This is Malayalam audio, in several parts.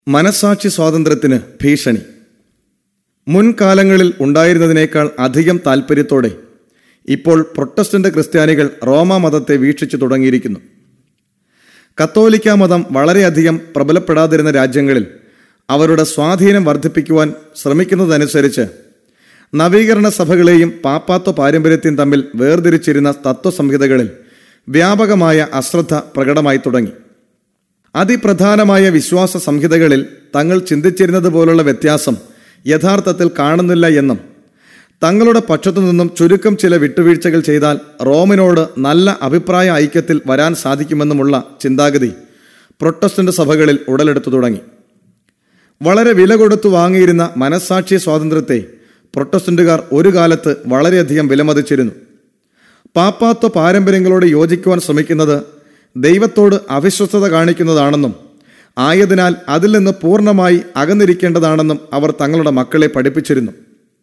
മനസാക്ഷി സ്വാതന്ത്ര്യത്തിന് ഭീഷണി മുൻകാലങ്ങളിൽ ഉണ്ടായിരുന്നതിനേക്കാൾ അധികം താൽപ്പര്യത്തോടെ ഇപ്പോൾ പ്രൊട്ടസ്റ്റന്റ് ക്രിസ്ത്യാനികൾ റോമ മതത്തെ വീക്ഷിച്ചു തുടങ്ങിയിരിക്കുന്നു കത്തോലിക്ക മതം വളരെയധികം പ്രബലപ്പെടാതിരുന്ന രാജ്യങ്ങളിൽ അവരുടെ സ്വാധീനം വർദ്ധിപ്പിക്കുവാൻ ശ്രമിക്കുന്നതനുസരിച്ച് നവീകരണ സഭകളെയും പാപ്പാത്വ പാരമ്പര്യത്തെയും തമ്മിൽ വേർതിരിച്ചിരുന്ന തത്വസംഹിതകളിൽ വ്യാപകമായ അശ്രദ്ധ പ്രകടമായി തുടങ്ങി അതിപ്രധാനമായ വിശ്വാസ സംഹിതകളിൽ തങ്ങൾ ചിന്തിച്ചിരുന്നത് പോലുള്ള വ്യത്യാസം യഥാർത്ഥത്തിൽ കാണുന്നില്ല എന്നും തങ്ങളുടെ പക്ഷത്തു നിന്നും ചുരുക്കം ചില വിട്ടുവീഴ്ചകൾ ചെയ്താൽ റോമിനോട് നല്ല അഭിപ്രായ ഐക്യത്തിൽ വരാൻ സാധിക്കുമെന്നുമുള്ള ചിന്താഗതി പ്രൊട്ടസ്റ്റന്റ് സഭകളിൽ ഉടലെടുത്തു തുടങ്ങി വളരെ വില കൊടുത്തു വാങ്ങിയിരുന്ന മനസ്സാക്ഷി സ്വാതന്ത്ര്യത്തെ പ്രൊട്ടസ്റ്റന്റുകാർ ഒരു കാലത്ത് വളരെയധികം വിലമതിച്ചിരുന്നു പാപ്പാത്വ പാരമ്പര്യങ്ങളോട് യോജിക്കുവാൻ ശ്രമിക്കുന്നത് ദൈവത്തോട് അവിശ്വസ്തത കാണിക്കുന്നതാണെന്നും ആയതിനാൽ അതിൽ നിന്ന് പൂർണ്ണമായി അകന്നിരിക്കേണ്ടതാണെന്നും അവർ തങ്ങളുടെ മക്കളെ പഠിപ്പിച്ചിരുന്നു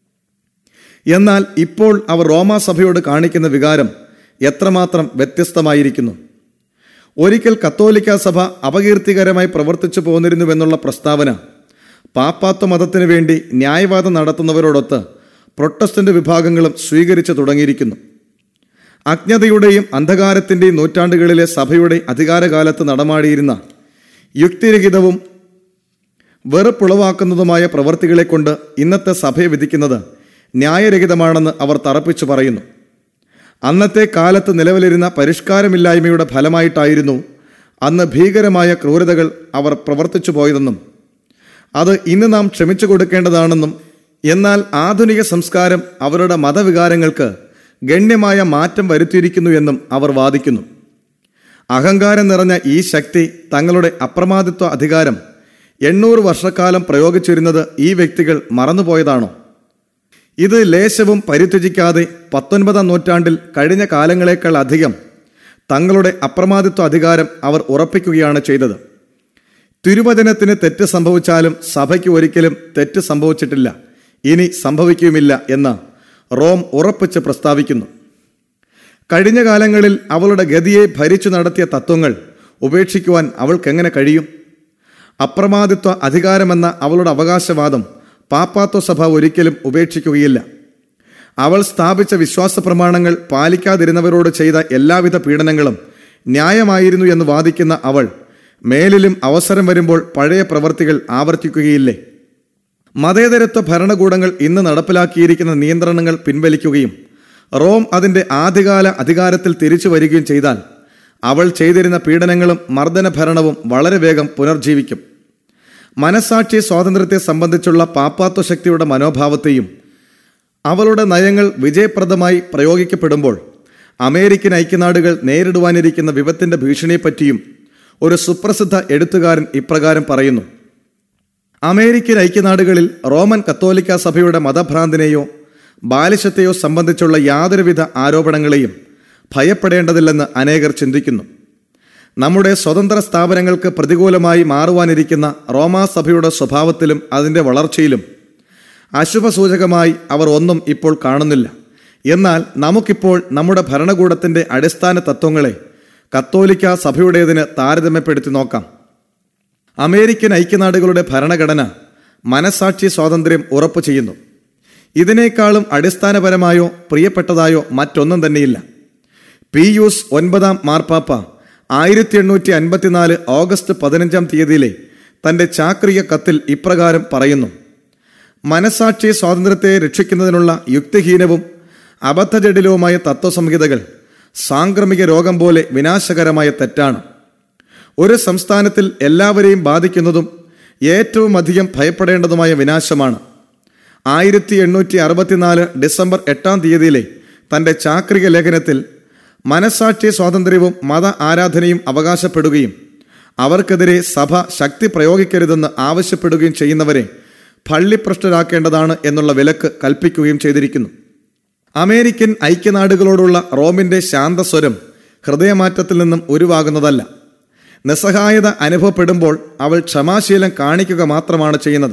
എന്നാൽ ഇപ്പോൾ അവർ റോമാസഭയോട് കാണിക്കുന്ന വികാരം എത്രമാത്രം വ്യത്യസ്തമായിരിക്കുന്നു ഒരിക്കൽ കത്തോലിക്ക സഭ അപകീർത്തികരമായി പ്രവർത്തിച്ചു പോന്നിരുന്നുവെന്നുള്ള പ്രസ്താവന പാപ്പാത്വ മതത്തിനു വേണ്ടി ന്യായവാദം നടത്തുന്നവരോടൊത്ത് പ്രൊട്ടസ്റ്റന്റ് വിഭാഗങ്ങളും സ്വീകരിച്ചു തുടങ്ങിയിരിക്കുന്നു അജ്ഞതയുടെയും അന്ധകാരത്തിന്റെയും നൂറ്റാണ്ടുകളിലെ സഭയുടെ അധികാരകാലത്ത് നടമാടിയിരുന്ന യുക്തിരഹിതവും വെറുപ്പുളവാക്കുന്നതുമായ പ്രവർത്തികളെ കൊണ്ട് ഇന്നത്തെ സഭയെ വിധിക്കുന്നത് ന്യായരഹിതമാണെന്ന് അവർ തറപ്പിച്ചു പറയുന്നു അന്നത്തെ കാലത്ത് നിലവിലിരുന്ന പരിഷ്കാരമില്ലായ്മയുടെ ഫലമായിട്ടായിരുന്നു അന്ന് ഭീകരമായ ക്രൂരതകൾ അവർ പ്രവർത്തിച്ചു പോയതെന്നും അത് ഇന്ന് നാം ക്ഷമിച്ചു കൊടുക്കേണ്ടതാണെന്നും എന്നാൽ ആധുനിക സംസ്കാരം അവരുടെ മതവികാരങ്ങൾക്ക് ഗണ്യമായ മാറ്റം വരുത്തിയിരിക്കുന്നു എന്നും അവർ വാദിക്കുന്നു അഹങ്കാരം നിറഞ്ഞ ഈ ശക്തി തങ്ങളുടെ അപ്രമാദിത്വ അധികാരം എണ്ണൂറ് വർഷക്കാലം പ്രയോഗിച്ചിരുന്നത് ഈ വ്യക്തികൾ മറന്നുപോയതാണോ ഇത് ലേശവും പരിത്യജിക്കാതെ പത്തൊൻപതാം നൂറ്റാണ്ടിൽ കഴിഞ്ഞ കാലങ്ങളേക്കാൾ അധികം തങ്ങളുടെ അപ്രമാദിത്വ അധികാരം അവർ ഉറപ്പിക്കുകയാണ് ചെയ്തത് തിരുവചനത്തിന് തെറ്റ് സംഭവിച്ചാലും സഭയ്ക്ക് ഒരിക്കലും തെറ്റ് സംഭവിച്ചിട്ടില്ല ഇനി സംഭവിക്കുമില്ല എന്ന് റോം ഉറപ്പിച്ച് പ്രസ്താവിക്കുന്നു കഴിഞ്ഞ കാലങ്ങളിൽ അവളുടെ ഗതിയെ ഭരിച്ചു നടത്തിയ തത്വങ്ങൾ ഉപേക്ഷിക്കുവാൻ അവൾക്കെങ്ങനെ കഴിയും അപ്രമാദിത്വ അധികാരമെന്ന അവളുടെ അവകാശവാദം പാപ്പാത്വ സഭ ഒരിക്കലും ഉപേക്ഷിക്കുകയില്ല അവൾ സ്ഥാപിച്ച വിശ്വാസ പ്രമാണങ്ങൾ പാലിക്കാതിരുന്നവരോട് ചെയ്ത എല്ലാവിധ പീഡനങ്ങളും ന്യായമായിരുന്നു എന്ന് വാദിക്കുന്ന അവൾ മേലിലും അവസരം വരുമ്പോൾ പഴയ പ്രവർത്തികൾ ആവർത്തിക്കുകയില്ലേ മതേതരത്വ ഭരണകൂടങ്ങൾ ഇന്ന് നടപ്പിലാക്കിയിരിക്കുന്ന നിയന്ത്രണങ്ങൾ പിൻവലിക്കുകയും റോം അതിന്റെ ആദ്യകാല അധികാരത്തിൽ തിരിച്ചു വരികയും ചെയ്താൽ അവൾ ചെയ്തിരുന്ന പീഡനങ്ങളും മർദ്ദന ഭരണവും വളരെ വേഗം പുനർജീവിക്കും മനസാക്ഷി സ്വാതന്ത്ര്യത്തെ സംബന്ധിച്ചുള്ള പാപ്പാത്വ ശക്തിയുടെ മനോഭാവത്തെയും അവളുടെ നയങ്ങൾ വിജയപ്രദമായി പ്രയോഗിക്കപ്പെടുമ്പോൾ അമേരിക്കൻ ഐക്യനാടുകൾ നേരിടുവാനിരിക്കുന്ന വിപത്തിന്റെ ഭീഷണിയെപ്പറ്റിയും ഒരു സുപ്രസിദ്ധ എഴുത്തുകാരൻ ഇപ്രകാരം പറയുന്നു അമേരിക്കൻ ഐക്യനാടുകളിൽ റോമൻ കത്തോലിക്ക സഭയുടെ മതഭ്രാന്തിനെയോ ബാലിശത്തെയോ സംബന്ധിച്ചുള്ള യാതൊരുവിധ ആരോപണങ്ങളെയും ഭയപ്പെടേണ്ടതില്ലെന്ന് അനേകർ ചിന്തിക്കുന്നു നമ്മുടെ സ്വതന്ത്ര സ്ഥാപനങ്ങൾക്ക് പ്രതികൂലമായി മാറുവാനിരിക്കുന്ന റോമാ സഭയുടെ സ്വഭാവത്തിലും അതിൻ്റെ വളർച്ചയിലും അശുഭസൂചകമായി അവർ ഒന്നും ഇപ്പോൾ കാണുന്നില്ല എന്നാൽ നമുക്കിപ്പോൾ നമ്മുടെ ഭരണകൂടത്തിൻ്റെ അടിസ്ഥാന തത്വങ്ങളെ കത്തോലിക്ക സഭയുടേതിന് താരതമ്യപ്പെടുത്തി നോക്കാം അമേരിക്കൻ ഐക്യനാടുകളുടെ ഭരണഘടന മനസാക്ഷി സ്വാതന്ത്ര്യം ഉറപ്പു ചെയ്യുന്നു ഇതിനേക്കാളും അടിസ്ഥാനപരമായോ പ്രിയപ്പെട്ടതായോ മറ്റൊന്നും തന്നെയില്ല പിയൂസ് ഒൻപതാം മാർപ്പാപ്പ ആയിരത്തി എണ്ണൂറ്റി അൻപത്തിനാല് ഓഗസ്റ്റ് പതിനഞ്ചാം തീയതിയിലെ തന്റെ ചാക്രിക കത്തിൽ ഇപ്രകാരം പറയുന്നു മനസാക്ഷി സ്വാതന്ത്ര്യത്തെ രക്ഷിക്കുന്നതിനുള്ള യുക്തിഹീനവും അബദ്ധജടിലവുമായ തത്വസംഹിതകൾ സാംക്രമിക രോഗം പോലെ വിനാശകരമായ തെറ്റാണ് ഒരു സംസ്ഥാനത്തിൽ എല്ലാവരെയും ബാധിക്കുന്നതും ഏറ്റവും അധികം ഭയപ്പെടേണ്ടതുമായ വിനാശമാണ് ആയിരത്തി എണ്ണൂറ്റി അറുപത്തിനാല് ഡിസംബർ എട്ടാം തീയതിയിലെ തന്റെ ചാക്രിക ലേഖനത്തിൽ മനസാക്ഷി സ്വാതന്ത്ര്യവും മത ആരാധനയും അവകാശപ്പെടുകയും അവർക്കെതിരെ സഭ ശക്തി പ്രയോഗിക്കരുതെന്ന് ആവശ്യപ്പെടുകയും ചെയ്യുന്നവരെ ഭള്ളിപ്രഷ്ടരാക്കേണ്ടതാണ് എന്നുള്ള വിലക്ക് കൽപ്പിക്കുകയും ചെയ്തിരിക്കുന്നു അമേരിക്കൻ ഐക്യനാടുകളോടുള്ള റോമിന്റെ ശാന്തസ്വരം ഹൃദയമാറ്റത്തിൽ നിന്നും ഉരുവാകുന്നതല്ല നിസ്സഹായത അനുഭവപ്പെടുമ്പോൾ അവൾ ക്ഷമാശീലം കാണിക്കുക മാത്രമാണ് ചെയ്യുന്നത്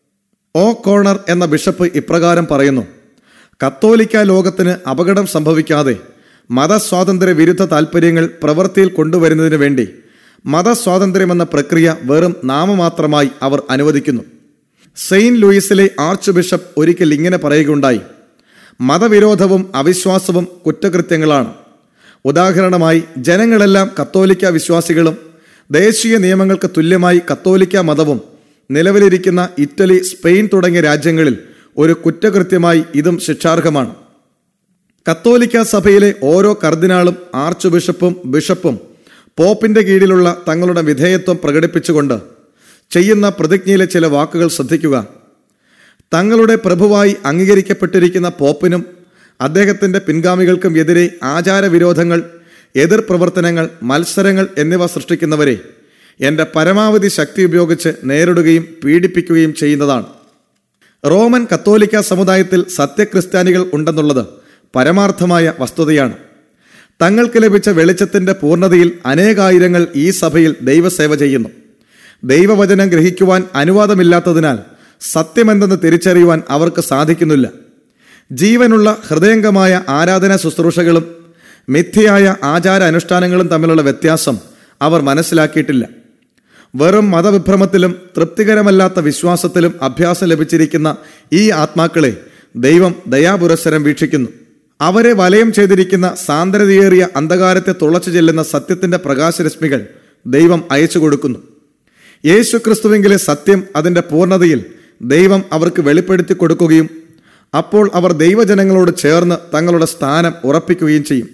ഓ കോണർ എന്ന ബിഷപ്പ് ഇപ്രകാരം പറയുന്നു കത്തോലിക്ക ലോകത്തിന് അപകടം സംഭവിക്കാതെ മതസ്വാതന്ത്ര്യ വിരുദ്ധ താൽപ്പര്യങ്ങൾ പ്രവൃത്തിയിൽ കൊണ്ടുവരുന്നതിന് വേണ്ടി മതസ്വാതന്ത്ര്യമെന്ന പ്രക്രിയ വെറും നാമമാത്രമായി അവർ അനുവദിക്കുന്നു സെയിന്റ് ലൂയിസിലെ ആർച്ച് ബിഷപ്പ് ഒരിക്കൽ ഇങ്ങനെ പറയുകയുണ്ടായി മതവിരോധവും അവിശ്വാസവും കുറ്റകൃത്യങ്ങളാണ് ഉദാഹരണമായി ജനങ്ങളെല്ലാം കത്തോലിക്ക വിശ്വാസികളും ദേശീയ നിയമങ്ങൾക്ക് തുല്യമായി കത്തോലിക്ക മതവും നിലവിലിരിക്കുന്ന ഇറ്റലി സ്പെയിൻ തുടങ്ങിയ രാജ്യങ്ങളിൽ ഒരു കുറ്റകൃത്യമായി ഇതും ശിക്ഷാർഹമാണ് കത്തോലിക്ക സഭയിലെ ഓരോ കർദിനാളും ആർച്ച് ബിഷപ്പും ബിഷപ്പും പോപ്പിന്റെ കീഴിലുള്ള തങ്ങളുടെ വിധേയത്വം പ്രകടിപ്പിച്ചുകൊണ്ട് ചെയ്യുന്ന പ്രതിജ്ഞയിലെ ചില വാക്കുകൾ ശ്രദ്ധിക്കുക തങ്ങളുടെ പ്രഭുവായി അംഗീകരിക്കപ്പെട്ടിരിക്കുന്ന പോപ്പിനും അദ്ദേഹത്തിന്റെ പിൻഗാമികൾക്കും എതിരെ ആചാരവിരോധങ്ങൾ എതിർ പ്രവർത്തനങ്ങൾ മത്സരങ്ങൾ എന്നിവ സൃഷ്ടിക്കുന്നവരെ എൻ്റെ പരമാവധി ശക്തി ഉപയോഗിച്ച് നേരിടുകയും പീഡിപ്പിക്കുകയും ചെയ്യുന്നതാണ് റോമൻ കത്തോലിക്ക സമുദായത്തിൽ സത്യക്രിസ്ത്യാനികൾ ഉണ്ടെന്നുള്ളത് പരമാർത്ഥമായ വസ്തുതയാണ് തങ്ങൾക്ക് ലഭിച്ച വെളിച്ചത്തിന്റെ പൂർണ്ണതയിൽ അനേകായിരങ്ങൾ ഈ സഭയിൽ ദൈവസേവ ചെയ്യുന്നു ദൈവവചനം ഗ്രഹിക്കുവാൻ അനുവാദമില്ലാത്തതിനാൽ സത്യമെന്തെന്ന് തിരിച്ചറിയുവാൻ അവർക്ക് സാധിക്കുന്നില്ല ജീവനുള്ള ഹൃദയംഗമായ ആരാധനാ ശുശ്രൂഷകളും മിഥ്യയായ ആചാര അനുഷ്ഠാനങ്ങളും തമ്മിലുള്ള വ്യത്യാസം അവർ മനസ്സിലാക്കിയിട്ടില്ല വെറും മതവിഭ്രമത്തിലും തൃപ്തികരമല്ലാത്ത വിശ്വാസത്തിലും അഭ്യാസം ലഭിച്ചിരിക്കുന്ന ഈ ആത്മാക്കളെ ദൈവം ദയാപുരസ്സരം വീക്ഷിക്കുന്നു അവരെ വലയം ചെയ്തിരിക്കുന്ന സാന്ദ്രതയേറിയ അന്ധകാരത്തെ തുളച്ചു ചെല്ലുന്ന സത്യത്തിന്റെ പ്രകാശരശ്മികൾ ദൈവം അയച്ചു കൊടുക്കുന്നു യേശു ക്രിസ്തുവെങ്കിലെ സത്യം അതിന്റെ പൂർണ്ണതയിൽ ദൈവം അവർക്ക് വെളിപ്പെടുത്തി കൊടുക്കുകയും അപ്പോൾ അവർ ദൈവജനങ്ങളോട് ചേർന്ന് തങ്ങളുടെ സ്ഥാനം ഉറപ്പിക്കുകയും ചെയ്യും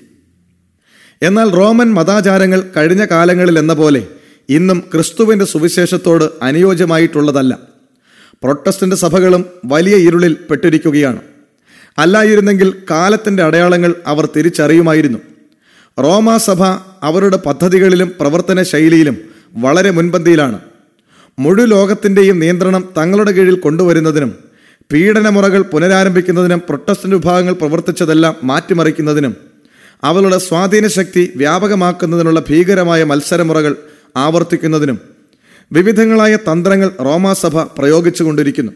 എന്നാൽ റോമൻ മതാചാരങ്ങൾ കഴിഞ്ഞ കാലങ്ങളിൽ എന്ന പോലെ ഇന്നും ക്രിസ്തുവിന്റെ സുവിശേഷത്തോട് അനുയോജ്യമായിട്ടുള്ളതല്ല പ്രൊട്ടസ്റ്റന്റ് സഭകളും വലിയ ഇരുളിൽ പെട്ടിരിക്കുകയാണ് അല്ലായിരുന്നെങ്കിൽ കാലത്തിന്റെ അടയാളങ്ങൾ അവർ തിരിച്ചറിയുമായിരുന്നു റോമാ സഭ അവരുടെ പദ്ധതികളിലും പ്രവർത്തന ശൈലിയിലും വളരെ മുൻപന്തിയിലാണ് മുഴു ലോകത്തിന്റെയും നിയന്ത്രണം തങ്ങളുടെ കീഴിൽ കൊണ്ടുവരുന്നതിനും പീഡനമുറകൾ പുനരാരംഭിക്കുന്നതിനും പ്രൊട്ടസ്റ്റന്റ് വിഭാഗങ്ങൾ പ്രവർത്തിച്ചതെല്ലാം മാറ്റിമറിക്കുന്നതിനും അവളുടെ സ്വാധീന ശക്തി വ്യാപകമാക്കുന്നതിനുള്ള ഭീകരമായ മത്സരമുറകൾ ആവർത്തിക്കുന്നതിനും വിവിധങ്ങളായ തന്ത്രങ്ങൾ റോമാസഭ പ്രയോഗിച്ചുകൊണ്ടിരിക്കുന്നു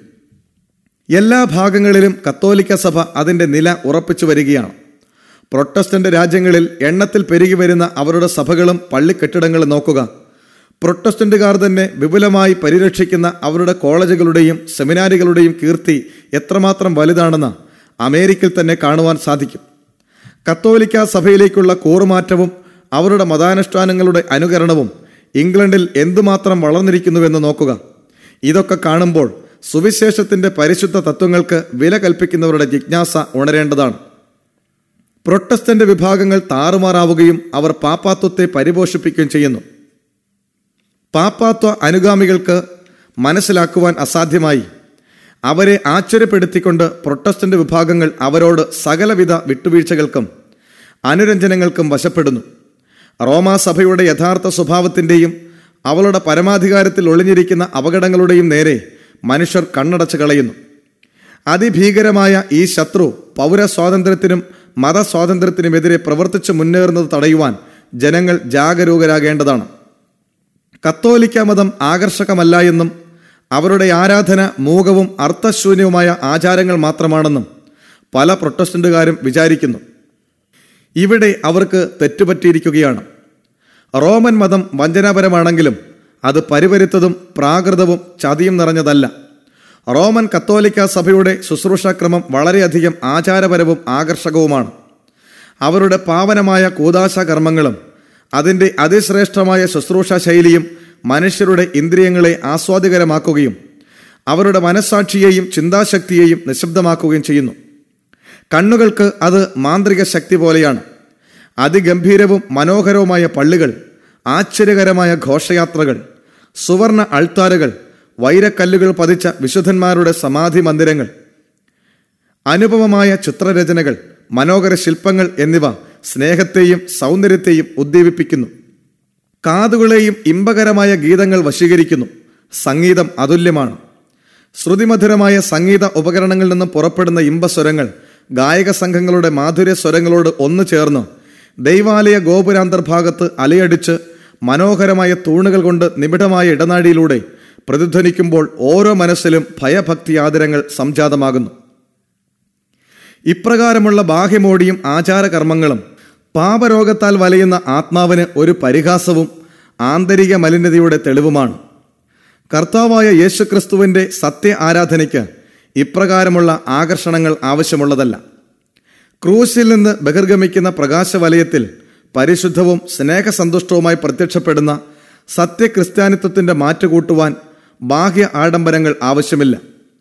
എല്ലാ ഭാഗങ്ങളിലും കത്തോലിക്ക സഭ അതിന്റെ നില ഉറപ്പിച്ചു വരികയാണ് പ്രൊട്ടസ്റ്റന്റ് രാജ്യങ്ങളിൽ എണ്ണത്തിൽ പെരുകി വരുന്ന അവരുടെ സഭകളും പള്ളിക്കെട്ടിടങ്ങളും നോക്കുക പ്രൊട്ടസ്റ്റന്റുകാർ തന്നെ വിപുലമായി പരിരക്ഷിക്കുന്ന അവരുടെ കോളേജുകളുടെയും സെമിനാരികളുടെയും കീർത്തി എത്രമാത്രം വലുതാണെന്ന് അമേരിക്കയിൽ തന്നെ കാണുവാൻ സാധിക്കും കത്തോലിക്ക സഭയിലേക്കുള്ള കൂറുമാറ്റവും അവരുടെ മതാനുഷ്ഠാനങ്ങളുടെ അനുകരണവും ഇംഗ്ലണ്ടിൽ എന്തുമാത്രം വളർന്നിരിക്കുന്നുവെന്ന് നോക്കുക ഇതൊക്കെ കാണുമ്പോൾ സുവിശേഷത്തിന്റെ പരിശുദ്ധ തത്വങ്ങൾക്ക് വില കൽപ്പിക്കുന്നവരുടെ ജിജ്ഞാസ ഉണരേണ്ടതാണ് പ്രൊട്ടസ്റ്റന്റ് വിഭാഗങ്ങൾ താറുമാറാവുകയും അവർ പാപ്പാത്വത്തെ പരിപോഷിപ്പിക്കുകയും ചെയ്യുന്നു പാപ്പാത്വ അനുഗാമികൾക്ക് മനസ്സിലാക്കുവാൻ അസാധ്യമായി അവരെ ആശ്ചര്യപ്പെടുത്തിക്കൊണ്ട് പ്രൊട്ടസ്റ്റന്റ് വിഭാഗങ്ങൾ അവരോട് സകലവിധ വിട്ടുവീഴ്ചകൾക്കും അനുരഞ്ജനങ്ങൾക്കും വശപ്പെടുന്നു റോമാസഭയുടെ യഥാർത്ഥ സ്വഭാവത്തിൻ്റെയും അവളുടെ പരമാധികാരത്തിൽ ഒളിഞ്ഞിരിക്കുന്ന അപകടങ്ങളുടെയും നേരെ മനുഷ്യർ കണ്ണടച്ച് കളയുന്നു അതിഭീകരമായ ഈ ശത്രു പൗരസ്വാതന്ത്ര്യത്തിനും മതസ്വാതന്ത്ര്യത്തിനുമെതിരെ പ്രവർത്തിച്ചു മുന്നേറുന്നത് തടയുവാൻ ജനങ്ങൾ ജാഗരൂകരാകേണ്ടതാണ് കത്തോലിക്ക മതം ആകർഷകമല്ല എന്നും അവരുടെ ആരാധന മൂകവും അർത്ഥശൂന്യവുമായ ആചാരങ്ങൾ മാത്രമാണെന്നും പല പ്രൊട്ടസ്റ്റന്റുകാരും വിചാരിക്കുന്നു ഇവിടെ അവർക്ക് തെറ്റുപറ്റിയിരിക്കുകയാണ് റോമൻ മതം വഞ്ചനാപരമാണെങ്കിലും അത് പരിവരുത്തതും പ്രാകൃതവും ചതിയും നിറഞ്ഞതല്ല റോമൻ കത്തോലിക്ക സഭയുടെ ശുശ്രൂഷാക്രമം വളരെയധികം ആചാരപരവും ആകർഷകവുമാണ് അവരുടെ പാവനമായ കൂതാശ കർമ്മങ്ങളും അതിൻ്റെ അതിശ്രേഷ്ഠമായ ശുശ്രൂഷ ശൈലിയും മനുഷ്യരുടെ ഇന്ദ്രിയങ്ങളെ ആസ്വാദികരമാക്കുകയും അവരുടെ മനസ്സാക്ഷിയെയും ചിന്താശക്തിയെയും നിശബ്ദമാക്കുകയും ചെയ്യുന്നു കണ്ണുകൾക്ക് അത് മാന്ത്രിക ശക്തി പോലെയാണ് അതിഗംഭീരവും മനോഹരവുമായ പള്ളികൾ ആശ്ചര്യകരമായ ഘോഷയാത്രകൾ സുവർണ അൾത്താരുകൾ വൈരക്കല്ലുകൾ പതിച്ച വിശുദ്ധന്മാരുടെ സമാധി മന്ദിരങ്ങൾ അനുപമമായ ചിത്രരചനകൾ മനോഹര ശില്പങ്ങൾ എന്നിവ സ്നേഹത്തെയും സൗന്ദര്യത്തെയും ഉദ്ദീപിപ്പിക്കുന്നു കാതുകളെയും ഇമ്പകരമായ ഗീതങ്ങൾ വശീകരിക്കുന്നു സംഗീതം അതുല്യമാണ് ശ്രുതിമധുരമായ സംഗീത ഉപകരണങ്ങളിൽ നിന്നും പുറപ്പെടുന്ന ഇമ്പസ്വരങ്ങൾ ഗായക സംഘങ്ങളുടെ മാധുര്യ സ്വരങ്ങളോട് ഒന്നു ചേർന്ന് ദൈവാലയ ഗോപുരാന്തർഭാഗത്ത് അലയടിച്ച് മനോഹരമായ തൂണുകൾ കൊണ്ട് നിബിഡമായ ഇടനാഴിയിലൂടെ പ്രതിധ്വനിക്കുമ്പോൾ ഓരോ മനസ്സിലും ഭയഭക്തി ആദരങ്ങൾ സംജാതമാകുന്നു ഇപ്രകാരമുള്ള ബാഹ്യമോടിയും ആചാരകർമ്മങ്ങളും പാപരോഗത്താൽ വലയുന്ന ആത്മാവിന് ഒരു പരിഹാസവും ആന്തരിക മലിനതയുടെ തെളിവുമാണ് കർത്താവായ യേശുക്രിസ്തുവിന്റെ സത്യ ആരാധനയ്ക്ക് ഇപ്രകാരമുള്ള ആകർഷണങ്ങൾ ആവശ്യമുള്ളതല്ല ക്രൂശിൽ നിന്ന് ബഹിർഗമിക്കുന്ന പ്രകാശവലയത്തിൽ പരിശുദ്ധവും സ്നേഹസന്തുഷ്ടവുമായി പ്രത്യക്ഷപ്പെടുന്ന സത്യക്രിസ്ത്യാനിത്വത്തിന്റെ മാറ്റുകൂട്ടുവാൻ ബാഹ്യ ആഡംബരങ്ങൾ ആവശ്യമില്ല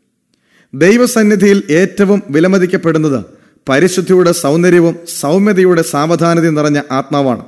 ദൈവസന്നിധിയിൽ ഏറ്റവും വിലമതിക്കപ്പെടുന്നത് പരിശുദ്ധിയുടെ സൗന്ദര്യവും സൗമ്യതയുടെ സാവധാനതയും നിറഞ്ഞ ആത്മാവാണ്